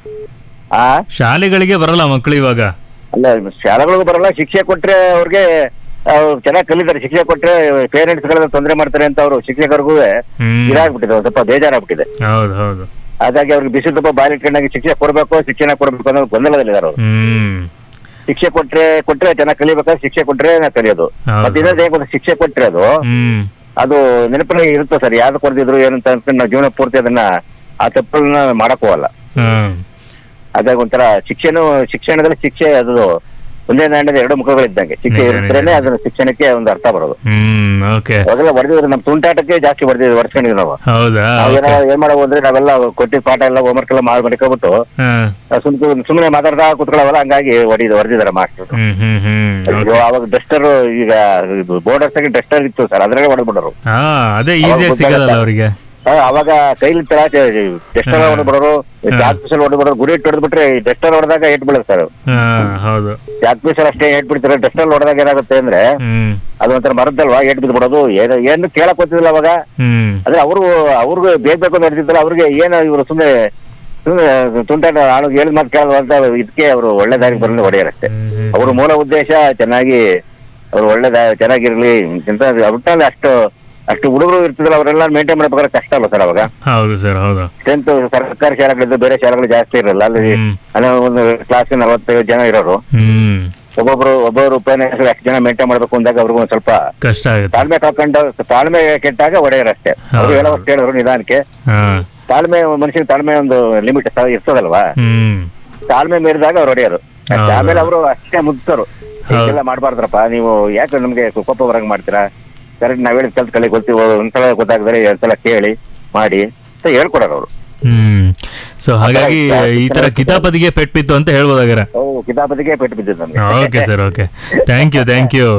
ಆ ಶಾಲೆಗಳಿಗೆ ಬರಲ್ಲ ಮಕ್ಕಳು ಇವಾಗ ಅಲ್ಲ ಶಾಲೆಗಳಿಗೂ ಬರಲ್ಲ ಶಿಕ್ಷೆ ಕೊಟ್ರೆ ಅವ್ರಿಗೆ ಚೆನ್ನಾಗಿ ಕಲಿತಾರೆ ಶಿಕ್ಷೆ ಕೊಟ್ರೆ ಪೇರೆಂಟ್ಸ್ ಗಳ ತೊಂದರೆ ಮಾಡ್ತಾರೆ ಅಂತ ಅವರು ಶಿಕ್ಷಕರಿಗೂ ಹ್ಮ್ ಇದಾಗ್ಬಿಟ್ಟಿದೆ ಒಂದ್ ಸ್ವಲ್ಪ ಬೇಜಾರಾಗ್ಬಿಟ್ಟಿದೆ ಹೌದು ಹೌದು ಹಾಗಾಗಿ ಅವ್ರಿಗೆ ಬಿಸಿ ತುಪ್ಪ ಬಾಯಿ ಇಟ್ಕೊಂಡಾಗ ಶಿಕ್ಷೆ ಕೊಡ್ಬೇಕು ಶಿಕ್ಷಣ ಕೊಡ್ಬೇಕು ಅನ್ನೋ ಗೊಂದಲದಲ್ಲಿದ್ದಾರೆ ಅವರು ಹ್ಮ್ ಶಿಕ್ಷೆ ಕೊಟ್ರೆ ಕೊಟ್ರೆ ಚೆನ್ನಾಗಿ ಕಲಿಬೇಕಾದ್ರೆ ಶಿಕ್ಷೆ ಕೊಟ್ರೆ ನಾ ಕಲಿಯೋದು ಹೌದು. ಮತ್ತೆ ಇನ್ನೊಂದು ಹೇಗೆ ಗೊತ್ತಾ, ಶಿಕ್ಷೆ ಕೊಟ್ರೆ ಅದು ಹ್ಮ್ ಅದು ನೆನಪಿನ ಇರುತ್ತೆ ಸರ್ ಯಾವ್ದು ಕೊಡ್ತಿದ್ರು ಏನಂತ ಅನ್ಕೊಂಡು ನಾವು ಜೀವನ ಪೂರ್ತಿ ಅದನ್ನ ಆ ತಪ್ಪನ್ನ ಮಾಡಕ್ ಹೋಗಲ್ಲ ಹ್ಮ್ ಹಾಗಾಗಿ ಒಂಥರ ಶಿಕ್ಷಣ ಶಿಕ್ಷಣದಲ್ಲಿ ಶಿಕ್ಷೆ ಅದು ಒಂದೇ ನಾಣ್ಯದ ಎರಡು ಮುಖಗಳಿದ್ದಂಗೆ ಶಿಕ್ಷೆ ನಿಜ, ಇರ್ತೇನೆ ನಿಜ. ಅದನ್ನ ಶಿಕ್ಷಣಕ್ಕೆ ಒಂದು ಅರ್ಥ ಬರೋದು ಹ್ಮ್ ಓಕೆ ಅವಾಗೆಲ್ಲ ಹೊಡೆದಿದ್ರು ನಮ್ ತುಂಟಾಟಕ್ಕೆ ಜಾಸ್ತಿ ಹೊಡೆದಿದ್ವಿ ಹೊಡ್ಸ್ಕೊಂಡಿದ್ವಿ ನಾವು ಹೌದಾ ನಾವ್ ಓಕೆ ಏನಾರ ಏನ್ ಮಾಡೋ ಅಂದ್ರೆ ನಾವೆಲ್ಲ ಕೊಟ್ಟಿದ್ ಪಾಠ ಎಲ್ಲ ಹೋಮ್ವರ್ಕ್ ಎಲ್ಲ ಮಾಡಿ ಮಾಡ್ಕೊಬಿಟ್ಟು ಹಾ ಸುಮ್ ಸುಮ್ಮನೆ ಮಾತಾಡ್ತಾ ಕುತ್ಕೊಳ್ಳೋವಲ್ಲ ಹಂಗಾಗಿ ಹೊಡಿದ ಹೊಡೆದಿದ್ದಾರೆ ಮಾಸ್ಟರ್ ಹ್ಮ್ ಹ್ಮ್ ಹ್ಮ್ ಅಯ್ಯೋ ಅವಾಗ ಡಸ್ಟರ್ ಈಗ ಬೋರ್ಡರ್ಸ್ ಆಗಿ ಡಸ್ಟರ್ ಇತ್ತು ಸರ್ ಅದ್ರಾಗೆ ಹೊಡೆದ್ಬಿಡೋರು ಹಾ ಅದೇ ಅವಾಗ ಈಸಿಯಾಗಿ ಸಿಗಲ್ಲ ಗೊತ್ತಾಗತ್ತೆ. ಅವರಿಗೆ ಆ, ಅವಾಗ ಕೈಲಿ ಡಸ್ಟರ್ ಹೊಡೆದ್ಬಿಡೋರು ಚಾಕ್ ಪೀಸಲ್ ಹೊಡೆದ್ಬಿಡೋರು ಗುರಿ ಇಟ್ಟು ಹೊಡೆದ್ಬಿಟ್ರೆ ಡಸ್ಟರ್ ಹೊಡೆದಾಗ ಏಟ್ ಬೀಳುತ್ತೆ ಸರ್ ಹಾ ಹೌದು ಚಾಕ್ ಪೀಸಲ್ ಅಷ್ಟೇ ಏಟ್ ಬಿಡ್ತಾರೆ ಡಸ್ಟರ್ ಹೊಡೆದಾಗ ಏನಾಗುತ್ತೆ ಅಂದ್ರೆ ಹ್ಮ್ ಅದು ಒಂಥರ ಮರದಲ್ವಾ ಏಟ್ ಬಿದ್ದು ಬಿಡೋದು ಏನು ಏನು ಕೇಳಕ್ ಗೊತ್ತಿಲ್ಲ ಅವಾಗ ಹ್ಮ್ ಅಂದ್ರೆ ಅವ್ರು ಅವ್ರಿಗೂ ಬೇಗ ಬೇಕು ಅಂತ ನಡೀತಿದ್ದಲ್ಲ ಅವ್ರಿಗೆ ಏನು ಇವರು ಸುಮ್ಮನೆ ಸುಮ್ಮನೆ ತುಂಟಾಟ ಆಳು ಹೇಳಿದ ಮಾತು ಕೇಳೋದು ಅಂತ ಇದಕ್ಕೆ ಅವರು ಒಳ್ಳೆ ದಾರಿಗೆ ಬರಲು ಹೊಡೆಯರಷ್ಟೇ ಅವ್ರ ಮೂಲ ಉದ್ದೇಶ ಚೆನ್ನಾಗಿ ಅವ್ರು ಒಳ್ಳೆ ದಾ- ಚೆನ್ನಾಗಿರ್ಲಿ ಅಂತ ಒಟ್ಟಿನಲ್ಲಿ ಅಷ್ಟು ಅಷ್ಟು ಹುಡುಗರು ಇರ್ತಿದ್ರು ಅವರೆಲ್ಲ ಮೇಂಟೈನ್ ಮಾಡ್ಬೇಕಾದ್ರೆ ಕಷ್ಟ ಅಲ್ಲ ಸರ್ ಅವಾಗ ಹೌದು ಸರ್ ಹೌದು ಸ್ಟ್ರೆಂತ್ ಸರ್ಕಾರಿ ಶಾಲೆಗಳಿದ್ದು ಬೇರೆ ಶಾಲೆಗಳು ಜಾಸ್ತಿ ಇರಲ್ಲ ಅಲ್ಲಿ ಅಲ್ಲಿ ಒಂದು ಕ್ಲಾಸ್ ನಲವತ್ತೈದು ಜನ ಇರೋರು ಹ್ಮ್ ಒಬ್ಬೊಬ್ರು ಒಬ್ಬೊಬ್ರು ಉಪನ್ಯಾಸ ಎಷ್ಟು ಜನ ಮೇಂಟೈನ್ ಮಾಡ್ಬೇಕು ಅಂದಾಗ ಅವ್ರಿಗೂ ಒಂದ್ ಸ್ವಲ್ಪ ಕಷ್ಟ ಆಗುತ್ತೆ ತಾಳ್ಮೆ ಕಳ್ಕೊಂಡು ತಾಳ್ಮೆ ಕೆಟ್ಟಾಗ ಹೊಡೆಯರಷ್ಟೇ ಅವ್ರು ಹೇಳೋವಷ್ಟು ಹೇಳಿದ್ರು ನಿಧಾನಕ್ಕೆ ಹಾ ತಾಳ್ಮೆ ಮನುಷ್ಯನ ತಾಳ್ಮೆ ಒಂದು ಲಿಮಿಟ್ ಇರ್ತದಲ್ವಾ ಹ್ಮ್ ತಾಳ್ಮೆ ಮೀರಿದಾಗ ಅವ್ರು ಹೊಡೆಯೋರು ಹೌದು. ಆಮೇಲೆ ಅವರು ಅಷ್ಟೇ ಮುಗ್ಸರು ಹೀಗೆಲ್ಲ ಮಾಡ್ಬಾರ್ದ್ರಪ್ಪ ನೀವು ಯಾಕೆ ನಮ್ಗೆ ಕೋಪ ಬರಂಗ್ ಮಾಡ್ತೀರಾ ಕರೆಕ್ಟ್ ನಾವ್ ಹೇಳಿದ್ ಕಲ್ತ್ ಕಲಿ ಗೊತ್ತಿ ಒಂದ್ಸಲ ಗೊತ್ತಾಗದ್ರೆ ಒಂದ್ಸಲ ಕೇಳಿ ಮಾಡಿ ಅಂತ ಹೇಳ್ಕೊಡೋರು ಅವರು ಹ್ಮ್ ಸೊ ಹಾಗಾಗಿ ಈ ತರ ಕಿತಾಪತಿಗೆ ಪೆಟ್ ಬಿತ್ತು ಅಂತ ಹೇಳ್ಬೋದಾಗಾರೆ ಓ ಕಿತಾಪತಿಗೆ ಪೆಟ್ಟು ಬಿದ್ದಿದ್ದು ನಮ್ಗೆ okay sir okay thank you thank you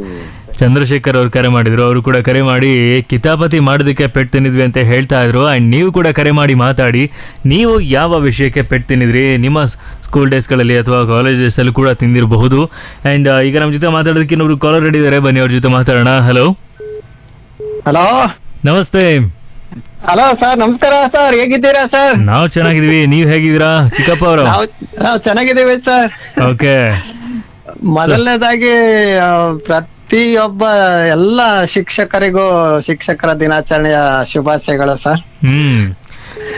Chandrashekhar ಅವ್ರು ಕರೆ ಮಾಡಿದ್ರು ಅವರು ಕೂಡ ಕರೆ ಮಾಡಿ ಕಿತಾಪತಿ ಮಾಡೋದಕ್ಕೆ ಪೆಟ್ ತಿನ್ನಿದ್ವಿ ಅಂತ ಹೇಳ್ತಾ ಇದ್ರು ಅಂಡ್ ನೀವು ಕೂಡ ಕರೆ ಮಾಡಿ ಮಾತಾಡಿ ನೀವು ಯಾವ ವಿಷಯಕ್ಕೆ ಪೆಟ್ ತಿನ್ನಿದ್ರಿ ನಿಮ್ಮ ಸ್ಕೂಲ್ ಡೇಸ್ಗಳಲ್ಲಿ ಅಥವಾ ಕಾಲೇಜ್ ಡೇಸಲ್ಲಿ ಕೂಡ ತಿಂದಿರಬಹುದು ಅಂಡ್ ಈಗ ನಮ್ಮ ಜೊತೆ ಮಾತಾಡೋದಕ್ಕೆ ಇನ್ನೊಬ್ರು ಕಾಲರ್ ರೆಡಿ ಇದ್ದಾರೆ ಬನ್ನಿ ಅವ್ರ ಜೊತೆ ಮಾತಾಡೋಣ ಹಲೋ ಹಲೋ ನಮಸ್ತೆ ಹಲೋ ಸರ್ ನಮಸ್ಕಾರ ಸರ್ ಹೇಗಿದ್ದೀರಾ ಸರ್ ನಾವು ಚೆನ್ನಾಗಿದೀವಿ ನೀವು ಹೇಗಿದ್ದೀರಾ ಚಿಕ್ಕಪ್ಪ ಅವರು ನಾವು ನಾವು ಚೆನ್ನಾಗಿದ್ದೀವಿ ಸರ್ ಓಕೆ ಮೊದಲನೇದಾಗಿ ಆ, ಪ್ರತಿಯೊಬ್ಬ ಎಲ್ಲ ಶಿಕ್ಷಕರಿಗೂ ಶಿಕ್ಷಕರ ದಿನಾಚರಣೆಯ ಶುಭಾಶಯಗಳು ಸರ್ ಹ್ಮ್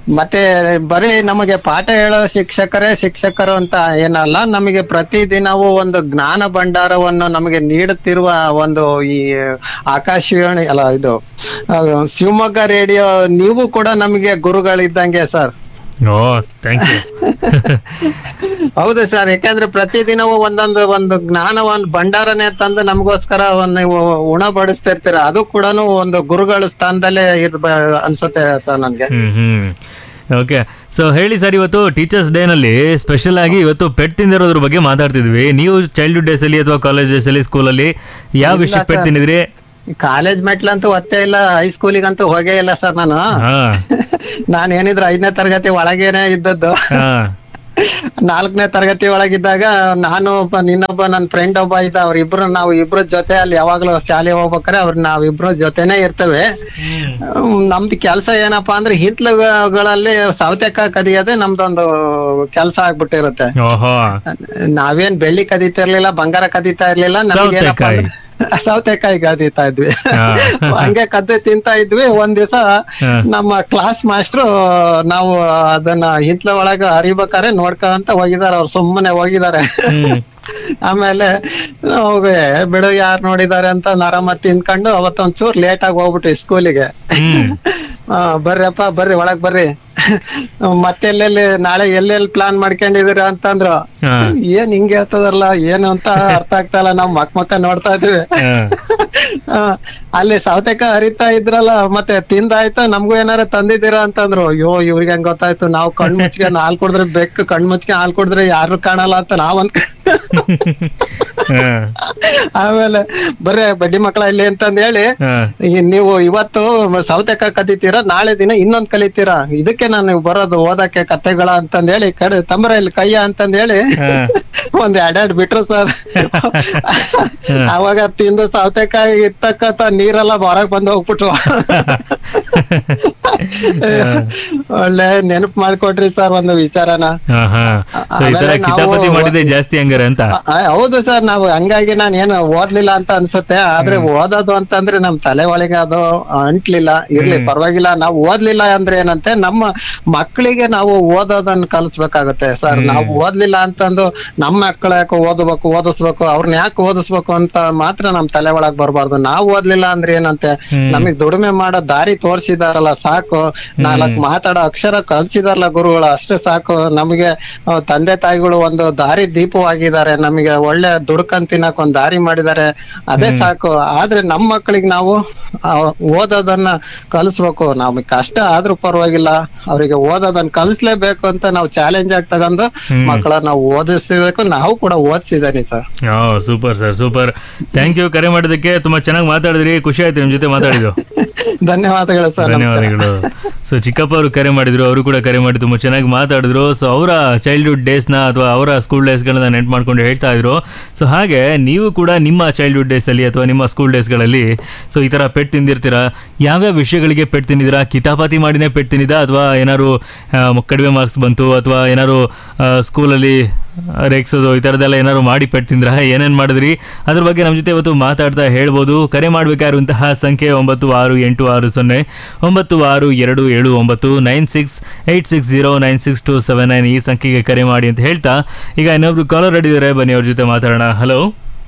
ಮತ್ತೆ ಬರೀ ನಮಗೆ ಪಾಠ ಹೇಳೋ ಶಿಕ್ಷಕರೇ ಶಿಕ್ಷಕರು ಅಂತ ಏನಲ್ಲ ನಮಗೆ ಪ್ರತಿದಿನವೂ ಒಂದು ಜ್ಞಾನ ಭಂಡಾರವನ್ನು ನಮಗೆ ನೀಡುತ್ತಿರುವ ಒಂದು ಈ ಆಕಾಶವಾಣಿ ಅಲ್ಲ ಇದು ಆ, ಶಿವಮೊಗ್ಗ ರೇಡಿಯೋ ನೀವು ಕೂಡ ನಮಗೆ ಗುರುಗಳಿದ್ದಂಗೆ ಸರ್ ಓ ಥ್ಯಾಂಕ್ ಯು ಹೌದು ಸರ್ ಯಾಕಂದ್ರೆ ಪ್ರತಿದಿನವೂ ಒಂದೊಂದು ಒಂದು ಜ್ಞಾನವನ್ನು ಭಂಡಾರನೇ ತಂದು ನಮಗೋಸ್ಕರ ಒಂದು ನೀವು ಉಣಬಡಿಸ್ತಿರ್ತೀರ ಅದು ಕೂಡ ಒಂದು ಗುರುಗಳ ಸ್ಥಾನದಲ್ಲೇ ಇರ್ಬ ಅನ್ಸುತ್ತೆ ಸರ್ ನನ್ಗೆ ಹ್ಮ್ ಹ್ಮ್ ಓಕೆ ಸೊ ಹೇಳಿ ಸರ್ ಇವತ್ತು ಟೀಚರ್ಸ್ ಡೇ ನಲ್ಲಿ ಸ್ಪೆಷಲ್ ಆಗಿ ಇವತ್ತು ಪೆಟ್ ತಿಂದಿರೋದ್ರ ಬಗ್ಗೆ ಮಾತಾಡ್ತಿದ್ವಿ ನೀವು ಚೈಲ್ಡ್ಹುಡ್ ಡೇಸ್ ಅಲ್ಲಿ ಅಥವಾ ಕಾಲೇಜ್ ಡೇಸ್ ಅಲ್ಲಿ ಸ್ಕೂಲಲ್ಲಿ ಯಾವ ಇಲ್ಲ ವಿಷಯ ಪೆಟ್ sir. ತಿಂದಿದ್ರಿ ಕಾಲೇಜ್ ಮೆಟ್ಲಂತೂ ಒತ್ತೇ ಇಲ್ಲ ಹೈಸ್ಕೂಲಿಗಂತೂ ಹೋಗೇ ಇಲ್ಲ ಸರ್ ನಾನು ಹಾ ನಾನು ಏನಿದ್ರು ಐದನೇ ತರಗತಿ ಒಳಗೇನೆ ಇದ್ದದ್ದು ಹಾ ನಾಲ್ಕನೇ ತರಗತಿ ಒಳಗಿದ್ದಾಗ ನಾನು ಒಬ್ಬ ಇನ್ನೊಬ್ಬ ನನ್ನ ಫ್ರೆಂಡ್ ಒಬ್ಬ ಇದ್ದ ಅವ್ರಿಬ್ರು ನಾವು ಇಬ್ರು ಜೊತೆ ಅಲ್ಲಿ ಯಾವಾಗ್ಲೂ ಶಾಲೆ ಹೋಗ್ಬೇಕಾರೆ ಅವ್ರ ನಾವಿಬ್ರು ಜೊತೆನೆ ಇರ್ತೇವೆ ಹ್ಮ್, ನಮ್ದು ಕೆಲಸ ಏನಪ್ಪಾ ಅಂದ್ರೆ ಹಿತ್ಲುಗಳಲ್ಲಿ ಸೌತೆಕಾಯಿ ಕದಿಯೋದೇ ನಮ್ದೊಂದು ಕೆಲಸ ಆಗ್ಬಿಟ್ಟಿರುತ್ತೆ ಓಹೋ ನಾವೇನ್ ಬೆಳ್ಳಿ ಕದೀತಿರ್ಲಿಲ್ಲ ಬಂಗಾರ ಕದೀತಾ ಇರ್ಲಿಲ್ಲ ನಮ್ಗೇನಪ್ಪ ಅಂದ್ರೆ ಸೌತೆಕಾಯಿ ಕದೀತಾ ಇದ್ವಿ ಹಾ. ಹಂಗೆ ಕದ್ದೆ ತಿಂತಾ ಇದ್ವಿ ಒಂದ್ ದಿವಸ ಹಾ. ನಮ್ಮ ಕ್ಲಾಸ್ ಮಾಸ್ಟ್ರು ನಾವು ಅದನ್ನ ಹಿತ್ಲ ಒಳಗ ಹರಿಬೇಕಾರೆ ನೋಡ್ಕೊಂತ ಹೋಗಿದಾರೆ ಅವ್ರು ಸುಮ್ಮನೆ ಹೋಗಿದ್ದಾರೆ ಆಮೇಲೆ ಹೋಗಿ ಬಿಡು ಯಾರು ನೋಡಿದಾರೆ ಅಂತ ನರಮ ತಿನ್ಕೊಂಡು ಅವತ್ತೊಂದ್ ಚೂರ್ ಲೇಟ್ ಆಗಿ ಹೋಗ್ಬಿಟ್ಟು ಸ್ಕೂಲಿಗೆ ಬರ್ರಪ್ಪ ಬರ್ರಿ ಒಳಗ್ ಬರ್ರಿ ಮತ್ತೆ ಎಲ್ಲೆಲ್ಲಿ ನಾಳೆ ಎಲ್ಲೆಲ್ಲಿ ಪ್ಲಾನ್ ಮಾಡ್ಕೊಂಡಿದೀರ ಅಂತಂದ್ರು ಹಾ. ಏನ್ ಹಿಂಗ್ ಹೇಳ್ತದಲ್ಲ ಏನು ಅಂತ ಅರ್ಥ ಆಗ್ತಾ ಇಲ್ಲ ನಾವ್ ಮಕ್ ಮಕ್ಕ ನೋಡ್ತಾ ಇದೀವಿ ಆ, ಅಲ್ಲಿ ಸೌತೆಕಾಯಿ ಹರಿತಾ ಇದ್ರಲ್ಲ ಮತ್ತೆ ತಿಂದಾಯ್ತು ನಮ್ಗೂ ಏನಾರ ತಂದಿದ್ದೀರಾ ಅಂತಂದ್ರು ಅಯ್ಯೋ ಇವ್ರಿಗೆ ಹೆಂಗ್ ಗೊತ್ತಾಯ್ತು ನಾವು ಕಣ್ ಮುಚ್ಕೆ ಹಾಲ್ ಕುಡಿದ್ರೆ ಬೆಕ್ಕು ಕಣ್ ಮುಚ್ಕೆ ಹಾಲ್ ಕುಡಿದ್ರೆ ಯಾರು ಕಾಣಲ್ಲ ಅಂತ ನಾವ್ ಅನ್ಕ ಆಮೇಲೆ ಬರೇ ಬಡ್ಡಿ ಮಕ್ಕಳ ಇಲ್ಲಿ ಅಂತಂದ್ ಹೇಳಿ ಈ ನೀವು ಇವತ್ತು ಸೌತೆಕಾಯಿ ಕದಿತೀರಾ ನಾಳೆ ದಿನ ಇನ್ನೊಂದ್ ಕಲಿತೀರಾ ಇದಕ್ಕೆ ನಾನು ಬರೋದು ಓದಕ್ಕೆ ಕತೆಗಳ ಅಂತಂದ್ ಹೇಳಿ ಕಡೆ ತಂಬ್ರ ಇಲ್ಲಿ ಕೈಯ ಅಂತಂದ್ ಹೇಳಿ ಒಂದ್ ಎರಡೆರಡ್ ಬಿಟ್ರು ಸರ್ ಅವಾಗ ತಿಂದು ಸೌತೆಕಾಯಿ ಇತ್ತಕ್ಕಂತ ನೀರೆಲ್ಲ ಹೊರಗ್ ಬಂದ್ ಹೋಗ್ಬಿಟ್ರು ಒಳ್ಳೆ ನೆನಪು ಮಾಡ್ಕೊಟ್ರಿ ಸರ್ ಒಂದು ವಿಚಾರನ ಹಾ ಹಾ ಸೊ ಈ ತರ ಆಮೇಲೆ ನಾವು- ಕಿತಾಪತಿ ಮಾಡಿದ್ರೆ ಜಾಸ್ತಿ ಹಂಗಾರೆ ಅಂತ ಆ, ಹೌದು ಸರ್ ನಾವು ಹಂಗಾಗಿ ನಾನು ಏನು ಓದ್ಲಿಲ್ಲ ಅಂತ ಅನ್ಸುತ್ತೆ ಆದ್ರೆ ಓದೋದು ಅಂತಂದ್ರೆ ನಮ್ ತಲೆ ಒಳಗೆ ಅದು ಅಂಟ್ಲಿಲ್ಲ ಇರ್ಲಿ ಪರವಾಗಿಲ್ಲ ನಾವು ಓದ್ಲಿಲ್ಲ ಅಂದ್ರೆ ಏನಂತೆ ನಮ್ಮ ಮಕ್ಕಳಿಗೆ ನಾವು ಓದೋದನ್ನ ಕಲಿಸ್ಬೇಕಾಗುತ್ತೆ ಸರ್ ನಾವು ಓದ್ಲಿಲ್ಲ ಅಂತಂದು ನಮ್ಮ ಮಕ್ಕಳ ಯಾಕೆ ಓದಬೇಕು ಓದಿಸ್ಬೇಕು ಅವ್ರನ್ನ ಯಾಕೆ ಓದಿಸ್ಬೇಕು ಅಂತ ಮಾತ್ರ ನಮ್ ತಲೆ ಒಳಗ್ ಬರ್ಬಾರ್ದು ನಾವು ಓದ್ಲಿಲ್ಲ ಅಂದ್ರೆ ಏನಂತೆ ನಮಗ್ ದುಡಿಮೆ ಮಾಡೋ ದಾರಿ ತೋರ್ಸಿದಾರಲ್ಲ ಸಾಕು ನಾಲ್ಕ್ ಮಾತಾಡೋ ಅಕ್ಷರ ಕಲ್ಸಿದಾರಲ್ಲ ಗುರುಗಳು ಅಷ್ಟೇ ಸಾಕು ನಮಗೆ ಆ, ತಂದೆ ತಾಯಿಗಳು ಒಂದು ದಾರಿ ದೀಪವಾಗಿದ್ದಾರೆ ನಮಗೆ ಒಳ್ಳೆ ದುಡ್ಕಂಡ್ ತಿನ್ನಕ್ ಒಂದ್ ದಾರಿ ಮಾಡಿದ್ದಾರೆ ಅದೇ ಸಾಕು ಆದ್ರೆ ನಮ್ಮ ಮಕ್ಕಳಿಗೆ ನಾವು ಆ, ಓದೋದನ್ನ ಕಲಿಸ್ಬೇಕು ನಮಗೆ ಕಷ್ಟ ಆದ್ರೂ ಪರವಾಗಿಲ್ಲ ಅವರಿಗೆ ಓದೋದನ್ನ ಕಲಿಸ್ಲೇಬೇಕು ಅಂತ ನಾವು ಚಾಲೆಂಜ್ ಆಗಿ ತಗೊಂಡು ಮಕ್ಕಳನ್ನ ನಾವು ಓದಿಸ್ಬೇಕು ನಾವು ಕೂಡ ಓದಿಸಿದ್ದೇನೆ ಸರ್ ಓ super sir super thank you ಕರೆ ಮಾಡಿದ್ದಕ್ಕೆ ತುಂಬಾ ಚೆನ್ನಾಗಿ ಮಾತಾಡಿದ್ರಿ ಖುಷಿ ಆಯ್ತು ನಿಮ್ ಜೊತೆ ಮಾತಾಡಿದ್ದು ಧನ್ಯವಾದಗಳು ಸರ್ ಧನ್ಯವಾದಗಳು ಸೊ ಚಿಕ್ಕಪ್ಪ ಅವರು ಕರೆ ಮಾಡಿದ್ರು ಅವರು ಕೂಡ ಕರೆ ಮಾಡಿ ತುಂಬಾ ಚೆನ್ನಾಗಿ ಮಾತಾಡಿದ್ರು ಸೊ ಅವರ ಚೈಲ್ಡ್ಹುಡ್ ಡೇಸ್ನ ಅಥವಾ ಅವರ ಸ್ಕೂಲ್ ಡೇಸ್ಗಳನ್ನ ನೆನ್ಪು ಮಾಡ್ಕೊಂಡು ಹೇಳ್ತಾ ಇದ್ರು ಸೊ ಹಾಗೆ ನೀವು ಕೂಡ ನಿಮ್ಮ ಚೈಲ್ಡ್ಹುಡ್ ಡೇಸಲ್ಲಿ ಅಥವಾ ನಿಮ್ಮ ಸ್ಕೂಲ್ ಡೇಸ್ಗಳಲ್ಲಿ ಸೊ ಈ ಥರ ಪೆಟ್ ತಿಂದಿರ್ತೀರಾ ಯಾವ್ಯಾವ ವಿಷಯಗಳಿಗೆ ಪೆಟ್ ತಿಂದಿದ್ದೀರಾ ಕಿತಾಪಾತಿ ಮಾಡಿನೇ ಪೆಟ್ ತಿಂದಿದ್ದ ಅಥವಾ ಏನಾದ್ರು ಆ, ಕಡಿಮೆ ಮಾರ್ಕ್ಸ್ ಬಂತು ಅಥವಾ ಏನಾದ್ರು ಸ್ಕೂಲಲ್ಲಿ ರೇಗ್ಸೋದು ಈ ಥರದ್ದೆಲ್ಲ ಏನಾದ್ರು ಮಾಡಿ ಪೆಟ್ ತಿಂದ್ರ ಏನೇನು ಮಾಡಿದ್ರಿ ಅದ್ರ ಬಗ್ಗೆ ನಮ್ಮ ಜೊತೆ ಇವತ್ತು ಮಾತಾಡ್ತಾ ಹೇಳ್ಬೋದು ಕರೆ ಮಾಡಬೇಕಾಗಿರುವಂತಹ ಸಂಖ್ಯೆ ಒಂಬತ್ತು ಆರು ಎಂಟು ಆರು ಸೊನ್ನೆ ಒಂಬತ್ತು ಆರು ಎರಡು ಏಳು ಒಂಬತ್ತು nine six eight six zero nine six two seven nine ಈ ಸಂಖ್ಯೆಗೆ ಕರೆ ಮಾಡಿ ಅಂತ ಹೇಳ್ತಾ ಈಗ ಇನ್ನೊಬ್ರು ಕಾಲರ್ ಅಡಿದ್ದಾರೆ ಬನ್ನಿ ಅವ್ರ ಜೊತೆ ಮಾತಾಡೋಣ ಹಲೋ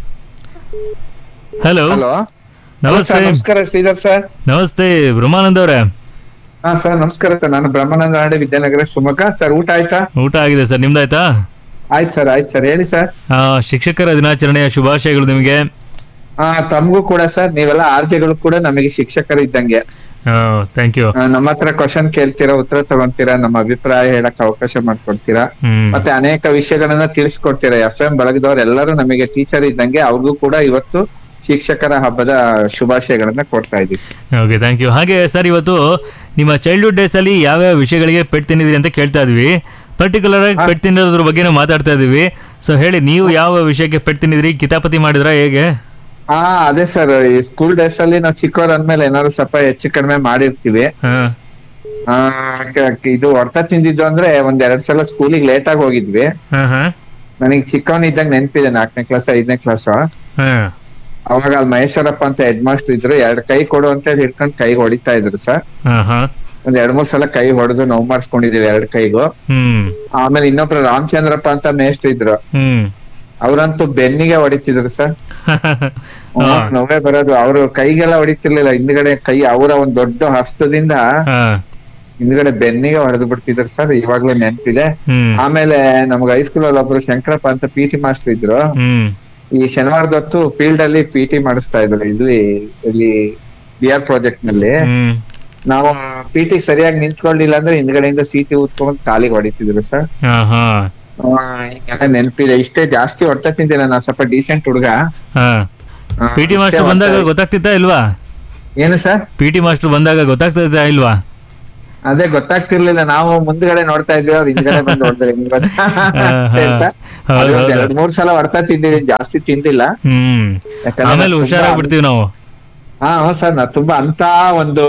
ಹಲೋ ನಮಸ್ತೆ ನಮಸ್ಕಾರ ಶ್ರೀಧರ್ ಸರ್ ನಮಸ್ತೆ ಬ್ರಹ್ಮಾನಂದ್ ಅವರೇ ಹಾ ಸರ್ ನಮಸ್ಕಾರ ಸರ್ ನಾನು ಬ್ರಹ್ಮಾನಂದ ನಾಡೆ ವಿದ್ಯಾನಗರ ಶಿವಮೊಗ್ಗ ಸರ್ ಊಟ ಆಯ್ತಾ ಊಟ ಆಗಿದೆ ಸರ್ ನಿಮ್ದಾಯ್ತಾ ಆಯ್ತು ಸರ್ ಆಯ್ತು ಸರ್ ಹೇಳಿ ಸರ್ ಆ, ಶಿಕ್ಷಕರ ದಿನಾಚರಣೆಯ ಶುಭಾಶಯಗಳು ನಿಮಗೆ ಹಾ ತಮಗೂ ಕೂಡ ಸರ್ ನೀವೆಲ್ಲ ಆರ್ಜೆಗಳು ಕೂಡ ನಮಗೆ ಶಿಕ್ಷಕರು ಇದ್ದಂಗೆ ಥ್ಯಾಂಕ್ ಯು ಆ, ನಮ್ಮ ಹತ್ರ ಕ್ವಶನ್ ಕೇಳ್ತೀರಾ ಉತ್ತರ ತಗೊಂತೀರಾ ನಮ್ಮ ಅಭಿಪ್ರಾಯ ಹೇಳಕ್ ಅವಕಾಶ ಮಾಡ್ಕೊಡ್ತೀರಾ ಹ್ಮ್ ಮತ್ತೆ ಅನೇಕ ವಿಷಯಗಳನ್ನ ತಿಳಿಸ್ಕೊಡ್ತೀರಾ ಎಫ್ ಎಂ ಬಳಗದವ್ರು ಎಲ್ಲರೂ ನಮಗೆ ಟೀಚರ್ ಇದ್ದಂಗೆ ಅವ್ರಿಗೂ ಕೂಡ ಇವತ್ತು ಶಿಕ್ಷಕರ ಹಬ್ಬದ ಶುಭಾಶಯಗಳನ್ನ ಕೊಡ್ತಾ ಇದ್ದೀವಿ ಸರ್. ಓಕೆ ಥ್ಯಾಂಕ್ ಯು ಹಾಗೆ ಸರ್ ಇವತ್ತು ನಿಮ್ಮ ಚೈಲ್ಡ್ಹುಡ್ ಡೇಸ್ ಅಲ್ಲಿ ಯಾವ್ಯಾವ ವಿಷಯಗಳಿಗೆ ಪೆಟ್ ತಿಂದಿದ್ರಿ ಅಂತ ಕೇಳ್ತಾ ಇದ್ವಿ ಪರ್ಟಿಕ್ಯುಲರ್ ಆಗಿ ಪೆಟ್ ತಿನ್ನೋದ್ರ ಬಗ್ಗೆನೇ ಮಾತಾಡ್ತಾ ಇದೀವಿ ಸೊ ಹೇಳಿ ನೀವು ಯಾವ ವಿಷಯಕ್ಕೆ ಪೆಟ್ ತಿಂದಿದ್ರಿ ಕಿತಾಪತಿ ಮಾಡಿದ್ರಾ ಹೇಗೆ ಹಾ ಅದೇ ಸರ್ ಈ ಸ್ಕೂಲ್ ಡೇಸ್ ಅಲ್ಲಿ ನಾವು ಚಿಕ್ಕವ್ರ ಅಂದ್ಮೇಲೆ ಏನಾದ್ರು ಸ್ವಲ್ಪ ಹೆಚ್ಚು ಕಡಿಮೆ ಮಾಡಿರ್ತೀವಿ ಹಾ ಆ, ಕ- ಕ- ಇದು ಹೊಡ್ತ ತಿಂದಿದ್ದು ಅಂದ್ರೆ ಒಂದ್ ಎರಡ್ ಸಲ ಸ್ಕೂಲಿಗೆ ಲೇಟ್ ಆಗಿ ಹೋಗಿದ್ವಿ ಹಾ ಹಾ ನನಗೆ ಚಿಕ್ಕವನಿದ್ದಾಗ ನೆನಪಿದೆ ನಾಲ್ಕನೇ ಕ್ಲಾಸ್ ಐದನೇ ಕ್ಲಾಸ್ ಹಾ ಅವಾಗ ಅಲ್ಲಿ ಮಹೇಶ್ವರಪ್ಪ ಅಂತ ಹೆಡ್ ಮಾಸ್ಟರ್ ಇದ್ರು ಎರಡ್ ಕೈ ಕೊಡು ಅಂತ ಹೇಳಿ ಹಿಡ್ಕೊಂಡು ಕೈಗೆ ಹೊಡಿತಾ ಇದ್ರು ಸರ್ ಹಾ ಹಾ ಒಂದ್ ಎರಡ್ ಮೂರ್ ಸಲ ಕೈ ಹೊಡೆದು ನೋವು ಮಾಡಿಸ್ಕೊಂಡಿದೀವಿ ಎರಡ್ ಕೈಗೂ ಹ್ಮ್ ಆಮೇಲೆ ಇನ್ನೊಬ್ರು ರಾಮಚಂದ್ರಪ್ಪ ಅಂತ ಮೇಷ್ಟ್ರು ಇದ್ರು ಹ್ಮ್ ಅವ್ರಂತೂ ಬೆನ್ನಿಗೆ ಹೊಡಿತಿದ್ರು ಸರ್ ನೋವೇ ಬರೋದು ಅವ್ರು ಕೈಗೆಲ್ಲ ಹೊಡಿತಿರ್ಲಿಲ್ಲ ಹಿಂದ್ಗಡೆ ಕೈ ಅವರ ಒಂದ್ ದೊಡ್ಡ ಹಸ್ತದಿಂದ ಹಿಂದ್ಗಡೆ ಬೆನ್ನಿಗೆ ಹೊಡೆದು ಬಿಡ್ತಿದ್ರು ಸರ್ ಇವಾಗ್ಲೂ ನೆನ್ಪಿದೆ ಹ್ಮ್ ಆಮೇಲೆ ನಮ್ಗೆ ಹೈಸ್ಕೂಲ್ ಅಲ್ಲಿ ಒಬ್ರು ಶಂಕರಪ್ಪ ಅಂತ ಪಿ ಟಿ ಮಾಸ್ಟರ್ ಇದ್ರು ಹ್ಮ್ ಈ ಶನಿವಾರದ ಹೊತ್ತು ಫೀಲ್ಡ್ ಅಲ್ಲಿ ಪಿ ಟಿ ಮಾಡಿಸ್ತಾ ಇದ್ರು ಇಲ್ಲಿ ಇಲ್ಲಿ ಬಿ ಆರ್ ಪ್ರಾಜೆಕ್ಟ್ ನಲ್ಲಿ ಹ್ಮ್ ನಾವು ಪಿ ಟಿ ಸರಿಯಾಗಿ ನಿಂತ್ಕೊಳ್ಳಿಲ್ಲ ಅಂದ್ರೆ ಹಿಂದ್ಗಡೆಯಿಂದ ಸೀಟಿ ಊದ್ಕೊಂಡು ಕಾಲಿಗೆ ಹೊಡಿತಿದ್ರು ಸರ್ ಹಾ ಹಾ ಹಿಂಗೆಲ್ಲ ನೆನಪಿದೆ ಇಷ್ಟೇ ಜಾಸ್ತಿ ಹೊಡ್ತಾ ತಿಂದಿಲ್ಲ ನಾನು ಸ್ವಲ್ಪ ಡೀಸೆಂಟ್ ಹುಡುಗ ಹಾ ಪಿ ಟಿ ಇಷ್ಟೇ ಮಾಸ್ಟರ್ ಬಂದಾಗ ಹೊಡ್ತಾ- ಗೊತ್ತಾಗ್ತಿತ್ತಾ ಇಲ್ವಾ ಏನು ಸರ್ ಪಿ ಟಿ ಮಾಸ್ಟರ್ ಬಂದಾಗ ಗೊತ್ತಾಗ್ತಿತ್ತಾ ಇಲ್ವಾ ಅದೇ ಗೊತ್ತಾಗ್ತಿರ್ಲಿಲ್ಲ ನಾವು ಮುಂದ್ಗಡೆ ನೋಡ್ತಾ ಇದ್ವಿ ಅವ್ರು ಹಿಂದ್ಗಡೆ ಬಂದು ಹೊಡೆದ್ರೆ ಹಿಂಗ್ ಬಂದ್ ಹೌದು, ಹೌದು. ಎರಡ್ ಮೂರ್ ಸಲ ಹೊಡ್ತಾ ತಿಂದಿದ್ದೀನಿ ಜಾಸ್ತಿ ತಿಂದಿಲ್ಲ ಹ್ಮ್ ಯಾಕಂದ್ರೆ ಆಮೇಲೆ ತುಂಬಾ- ಹುಷಾರಾಗ್ಬಿಡ್ತೀವಿ ನಾವು ಹಾ ಹ್ಞೂ ಸರ್ ನಾ ತುಂಬಾ ಅಂತ ಒಂದು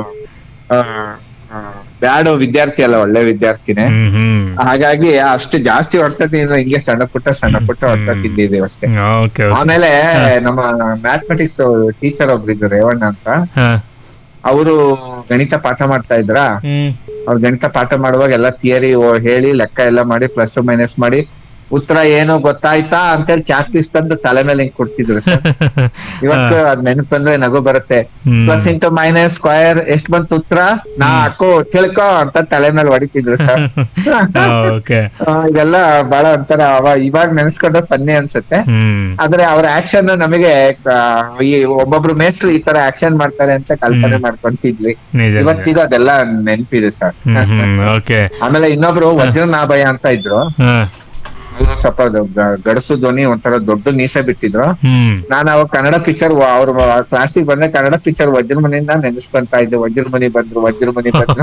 ಬ್ಯಾಡ್ ವಿದ್ಯಾರ್ಥಿ ಅಲ್ಲ ಒಳ್ಳೆ ವಿದ್ಯಾರ್ಥಿನೇ ಹ್ಮ್ ಹ್ಮ್ ಹಾಗಾಗಿ ಅಷ್ಟು ಜಾಸ್ತಿ ಹೊಡ್ತಾ ತಿಂದ್ರೆ ಹಿಂಗೆ ಸಣ್ಣ ಪುಟ್ಟ ಸಣ್ಣ ಪುಟ್ಟ ಹೊಡ್ತಾ ತಿಂದಿದ್ದೀವಿ ಅಷ್ಟೇ ಓಕೆ ಆಮೇಲೆ ನಮ್ಮ ಮ್ಯಾಥಮೆಟಿಕ್ಸ್ ಟೀಚರ್ ಒಬ್ರಿದ್ರು ರೇವಣ್ಣ ಅಂತ ಹಾ ಅವರು ಗಣಿತ ಪಾಠ ಮಾಡ್ತಾ ಇದ್ರ ಹ್ಮ್ ಅವ್ರು ಗಣಿತ ಪಾಠ ಮಾಡುವಾಗ ಎಲ್ಲ ಥಿಯರಿ ಹೇಳಿ ಲೆಕ್ಕ ಎಲ್ಲ ಮಾಡಿ ಪ್ಲಸ್ ಮೈನಸ್ ಮಾಡಿ ಉತ್ತರ ಏನು ಗೊತ್ತಾಯ್ತಾ ಅಂತೇಳಿ ಚಾಕ್ಪೀಸ್ ತಂದು ತಲೆ ಮೇಲೆ ಹಿಂಗ್ ಕೊಡ್ತಿದ್ರು ಸರ್ ಇವತ್ತು ಅದ್ ನೆನಪು ಬಂದ್ರೆ ನಗು ಬರುತ್ತೆ hmm. Plus into minus square ಎಷ್ಟ್ ಬಂತು ಉತ್ತರ ನಾಲ್ಕು ತಿಳ್ಕೊ ಅಂತ ತಲೆ ಮೇಲೆ ಹೊಡಿತಿದ್ರು ಸರ್ ಓಕೆ ಆ, ಇದೆಲ್ಲ ಬಹಳ ಒಂಥರ ಅವ ಇವಾಗ ನೆನ್ಸ್ಕೊಂಡ್ರೆ ಫನ್ನಿ ಅನ್ಸುತ್ತೆ ಹ್ಮ್ ಆದ್ರೆ ಅವ್ರ ಆಕ್ಷನ್ ನಮಗೆ ಆ, ಈ ಒಬ್ಬೊಬ್ರು ಮೇಸ್ಟ್ರು ಈ ತರ ಆಕ್ಷನ್ ಮಾಡ್ತಾರೆ ಅಂತ ಕಲ್ಪನೆ ಮಾಡ್ಕೊಂತಿದ್ವಿ ನಿಜ, ನಿಜ. ಇವತ್ತಿಗೂ ಅದೆಲ್ಲ ನೆನ್ಪಿದೆ ಸರ್ ಹ್ಮ್ ಹ್ಮ್ ಓಕೆ ಆಮೇಲೆ ಇನ್ನೊಬ್ರು ವಜ್ರನಾಭಯ ಅಂತ ಇದ್ರು ಹಾ ಅವ್ರು ಸ್ವಲ್ಪ ಗ- ಗಡಸು ಧ್ವನಿ ಒಂಥರ ದೊಡ್ಡ ಮೀಸೆ ಬಿಟ್ಟಿದ್ರು ಹ್ಮ್ ನಾನು ಅವಾಗ ಕನ್ನಡ ಪಿಕ್ಚರ್ ಅವ್ರ ಕ್ಲಾಸಿಗೆ ಬಂದ್ರೆ ಕನ್ನಡ ಪಿಕ್ಚರ್ ವಜ್ರಮನಿಯಿಂದ ನೆನೆಸ್ಕೊಂತ ಇದ್ದೆ ವಜ್ರಮನಿ ಬಂದ್ರು ವಜ್ರಮನಿ ಬಂದ್ರು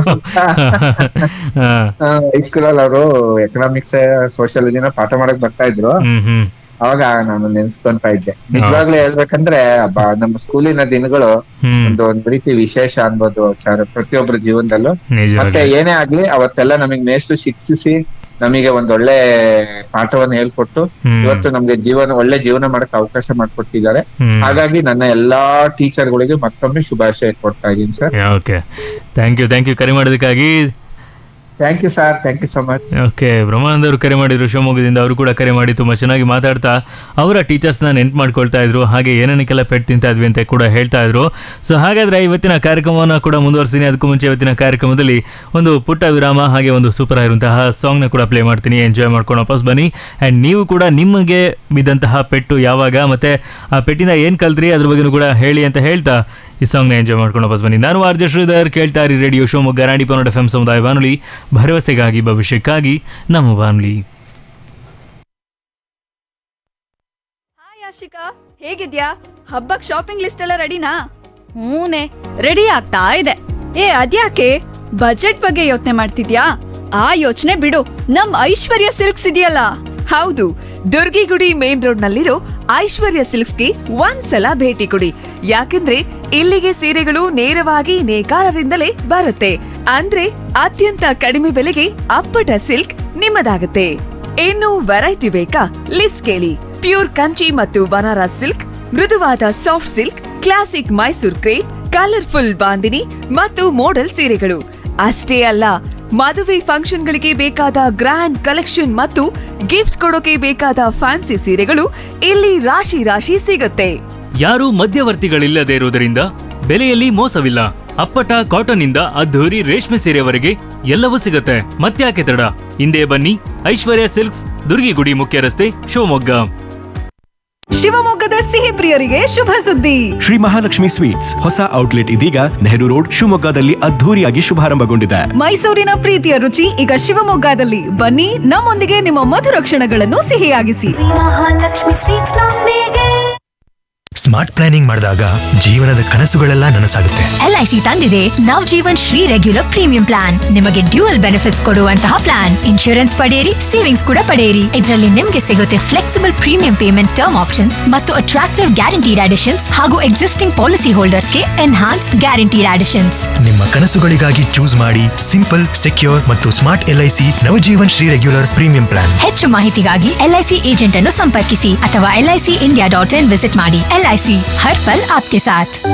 ಹಾ ಹೈಸ್ಕೂಲ್ ಅಲ್ಲಿ ಅವರು ಎಕನಾಮಿಕ್ಸ್ ಸೋಷಿಯಾಲಜಿನ ಪಾಠ ಮಾಡಕ್ ಬರ್ತಾ ಇದ್ರು ಹ್ಮ್ ಹ್ಮ್ ಅವಾಗ ನಾನು ನೆನ್ಸ್ಕೊಂತ ಇದ್ದೆ ನಿಜವಾಗ್ಲೂ ಹೇಳ್ಬೇಕಂದ್ರೆ ಬ- ನಮ್ಮ ಸ್ಕೂಲಿನ ದಿನಗಳು ಹ್ಮ್. ಒಂದು ಒಂದ್ ರೀತಿ ವಿಶೇಷ ಅನ್ಬೋದು ಸರ್ ಪ್ರತಿಯೊಬ್ಬರ ಜೀವನದಲ್ಲೂ ನಿಜವಾಗ್ಲೂ. ಮತ್ತೆ ಏನೇ ಆಗ್ಲಿ ಅವತ್ತೆಲ್ಲ ನಮಗ್ ಮೇಷ್ಟು ಶಿಕ್ಷಿಸಿ ನಮಗೆ ಒಂದ್ ಒಳ್ಳೆ ಪಾಠವನ್ನ ಹೇಳ್ಕೊಟ್ಟು ಹ್ಮ್. ಇವತ್ತು ನಮ್ಗೆ ಜೀವನ ಒಳ್ಳೆ ಜೀವನ ಮಾಡಕ್ ಅವಕಾಶ ಮಾಡ್ಕೊಟ್ಟಿದ್ದಾರೆ ಹ್ಮ್. ಹಾಗಾಗಿ ನನ್ನ ಎಲ್ಲಾ ಟೀಚರ್ಗಳಿಗೆ ಮತ್ತೊಮ್ಮೆ ಶುಭಾಶಯ ಕೊಡ್ತಾ ಇದೀನಿ sir okay thank you thank you ಕರೆ ಮಾಡೋದಕ್ಕಾಗಿ thank you sir thank you so much okay Brahmanand ಅವರು ಕರೆ ಮಾಡಿದ್ರು ಶಿವಮೊಗ್ಗದಿಂದ ಅವರು ಕೂಡ ಕರೆ ಮಾಡಿ ತುಂಬ ಚೆನ್ನಾಗಿ ಮಾತಾಡ್ತಾ ಅವರ ಟೀಚರ್ಸ್ನ ನೆನ್ಪು ಮಾಡ್ಕೊಳ್ತಾ ಇದ್ರು ಹಾಗೆ ಏನೇನಕ್ಕೆಲ್ಲ ಪೆಟ್ಟು ತಿಂತಾ ಇದ್ವಿ ಅಂತ ಕೂಡ ಹೇಳ್ತಾ ಇದ್ರು ಸೊ ಹಾಗಾದ್ರೆ ಇವತ್ತಿನ ಕಾರ್ಯಕ್ರಮವನ್ನು ಕೂಡ ಮುಂದುವರಿಸ್ತೀನಿ ಅದಕ್ಕೂ ಮುಂಚೆ ಇವತ್ತಿನ ಕಾರ್ಯಕ್ರಮದಲ್ಲಿ ಒಂದು ಪುಟ್ಟ ವಿರಾಮ ಹಾಗೆ ಒಂದು ಸೂಪರ್ ಆಗಿರುವಂತಹ ಸಾಂಗ್ನ ಕೂಡ ಪ್ಲೇ ಮಾಡ್ತೀನಿ ಎಂಜಾಯ್ ಮಾಡ್ಕೊಂಡು ವಾಪಸ್ ಬನ್ನಿ ಆ್ಯಂಡ್ ನೀವು ಕೂಡ ನಿಮಗೆ ಬಿದ್ದಂತಹ ಪೆಟ್ಟು ಯಾವಾಗ ಮತ್ತೆ ಆ ಪೆಟ್ಟಿನ ಏನು ಕಲ್ತ್ರಿ ಅದ್ರ ಬಗ್ಗೆನೂ ಕೂಡ ಹೇಳಿ ಅಂತ ಹೇಳ್ತಾ ಈ ಸಾಂಗ್ನ ಎಂಜಾಯ್ ಮಾಡ್ಕೊಂಡು ವಾಪಸ್ ಬನ್ನಿ ನಾನು ಆರ್ಜೆ ಶ್ರೀಧರ್ ಕೇಳ್ತಾ ಇರಿ ರೇಡಿಯೋ ಶಿವಮೊಗ್ಗ ರಾಣಿ ಪನ್ನಡ ಎಫ್ ಎಂ ಸಮುದಾಯ ಬಾನುಲಿ ಭರವಸೆಗಾಗಿ ಭವಿಷ್ಯಕ್ಕಾಗಿ ನಮ್ಮ ಬಾನುಲಿ ಯಾಶಿಕಾ ಹೇಗಿದ್ಯಾ ಹಬ್ಬಕ್ ಶಾಪಿಂಗ್ ಲಿಸ್ಟ್ ಎಲ್ಲ ರೆಡಿನಾ ಹೂನೆ ರೆಡಿ ಆಗ್ತಾ ಇದೆ ಏ ಅದ್ಯಾಕೆ ಬಜೆಟ್ ಬಗ್ಗೆ ಯೋಚನೆ ಮಾಡ್ತಿದ್ಯಾ ಆ ಯೋಚನೆ ಬಿಡು ನಮ್ ಐಶ್ವರ್ಯ ಸಿಲ್ಕ್ಸ್ ಇದೆಯಲ್ಲ ಹೌದು ದುರ್ಗಿಗುಡಿ ಮೇನ್ ರೋಡ್ ನಲ್ಲಿರೋ ಐಶ್ವರ್ಯ ಸಿಲ್ಕ್ಸ್ಗೆ ಒಂದ್ಸಲ ಭೇಟಿ ಕೊಡಿ ಯಾಕಂದ್ರೆ ಇಲ್ಲಿಗೆ ಸೀರೆಗಳು ನೇರವಾಗಿ ನೇಕಾರರಿಂದಲೇ ಬರುತ್ತೆ ಅಂದ್ರೆ ಅತ್ಯಂತ ಕಡಿಮೆ ಬೆಲೆಗೆ ಅಪ್ಪಟ ಸಿಲ್ಕ್ ನಿಮ್ಮದಾಗುತ್ತೆ ಇನ್ನು ವೆರೈಟಿ ಬೇಕಾ ಲಿಸ್ಟ್ ಕೇಳಿ ಪ್ಯೂರ್ ಕಂಚಿ ಮತ್ತು ಬನಾರಸ್ ಸಿಲ್ಕ್ ಮೃದುವಾದ soft silk classic Mysore crepe colourful bandhini ಮತ್ತು ಮೋಡಲ್ ಸೀರೆಗಳು ಅಷ್ಟೇ ಅಲ್ಲ ಮದುವೆ ಫಂಕ್ಷನ್ಗಳಿಗೆ ಬೇಕಾದ ಗ್ರ್ಯಾಂಡ್ ಕಲೆಕ್ಷನ್ ಮತ್ತು ಗಿಫ್ಟ್ ಕೊಡೋಕೆ ಬೇಕಾದ ಫ್ಯಾನ್ಸಿ ಸೀರೆಗಳು ಇಲ್ಲಿ ರಾಶಿ ರಾಶಿ ಸಿಗುತ್ತೆ ಯಾರೂ ಮಧ್ಯವರ್ತಿಗಳಿಲ್ಲದೆ ಇರುವುದರಿಂದ ಬೆಲೆಯಲ್ಲಿ ಮೋಸವಿಲ್ಲ ಅಪ್ಪಟ ಕಾಟನ್ ಇಂದ ಅದ್ಧೂರಿ ರೇಷ್ಮೆ ಸೀರೆವರೆಗೆ ಎಲ್ಲವೂ ಸಿಗುತ್ತೆ ಮತ್ತ್ಯಾಕೆ ತಡ ಹಿಂದೆ ಬನ್ನಿ ಐಶ್ವರ್ಯ ಸಿಲ್ಕ್ಸ್ ದುರ್ಗಿಗುಡಿ ಮುಖ್ಯ ರಸ್ತೆ ಶಿವಮೊಗ್ಗ ಶಿವಮೊಗ್ಗದ ಸಿಹಿ ಪ್ರಿಯರಿಗೆ ಶುಭ ಸುದ್ದಿ ಶ್ರೀ ಮಹಾಲಕ್ಷ್ಮಿ ಸ್ವೀಟ್ಸ್ ಹೊಸ ಔಟ್ಲೆಟ್ ಇದೀಗ ನೆಹರು ರೋಡ್ ಶಿವಮೊಗ್ಗದಲ್ಲಿ ಅದ್ಧೂರಿಯಾಗಿ ಶುಭಾರಂಭಗೊಂಡಿದೆ ಮೈಸೂರಿನ ಪ್ರೀತಿಯ ರುಚಿ ಈಗ ಶಿವಮೊಗ್ಗದಲ್ಲಿ ಬನ್ನಿ ನಮ್ಮೊಂದಿಗೆ ನಿಮ್ಮ ಮಧುರ ಕ್ಷಣಗಳನ್ನು ಸಿಹಿಯಾಗಿಸಿ ಮಹಾಲಕ್ಷ್ಮಿ ಸ್ವೀಟ್ಸ್ ನೊಂದಿಗೆ ಸ್ಮಾರ್ಟ್ ಪ್ಲಾನಿಂಗ್ ಮಾಡಿದಾಗ ಜೀವನದ ಕನಸುಗಳೆಲ್ಲ ನನಸಾಗುತ್ತೆ ಎಲ್ಐಸಿ ತಂದಿದೆ Nav Jeevan Shri regular premium plan ನಿಮಗೆ ಡ್ಯೂಯಲ್ ಬೆನಿಫಿಟ್ಸ್ ಕೊಡುವಂತಹ ಪ್ಲಾನ್ ಇನ್ಶೂರೆನ್ಸ್ ಪಡೆಯಿರಿ ಸೇವಿಂಗ್ಸ್ ಕೂಡ ಪಡೆಯಿರಿ ಇದರಲ್ಲಿ ನಿಮಗೆ ಸಿಗುತ್ತೆ flexible premium payment term options ಮತ್ತು ಅಟ್ರಾಕ್ಟಿವ್ ಗ್ಯಾರಂಟಿಡ್ ಅಡಿಷನ್ಸ್ ಹಾಗೂ ಎಕ್ಸಿಸ್ಟಿಂಗ್ ಪಾಲಿಸಿ ಹೋಲ್ಡರ್ಸ್ಗೆ ಎನ್ಹಾನ್ಸ್ ಗ್ಯಾರಂಟಿಡ್ ಅಡಿಷನ್ಸ್ ನಿಮ್ಮ ಕನಸುಗಳಿಗಾಗಿ ಚೂಸ್ ಮಾಡಿ ಸಿಂಪಲ್ ಸೆಕ್ಯೂರ್ ಮತ್ತು smart L I C Navjeevan Shri regular premium plan ಹೆಚ್ಚು ಮಾಹಿತಿಗಾಗಿ ಎಲ್ಐಸಿ ಏಜೆಂಟ್ ಅನ್ನು ಸಂಪರ್ಕಿಸಿ ಅಥವಾ L I C India dot in visit ಮಾಡಿ ಎಲ್ಐಸಿ ಹರ್ ಪಲ್ ಆಪ್ಕೆ ಸಾಥ್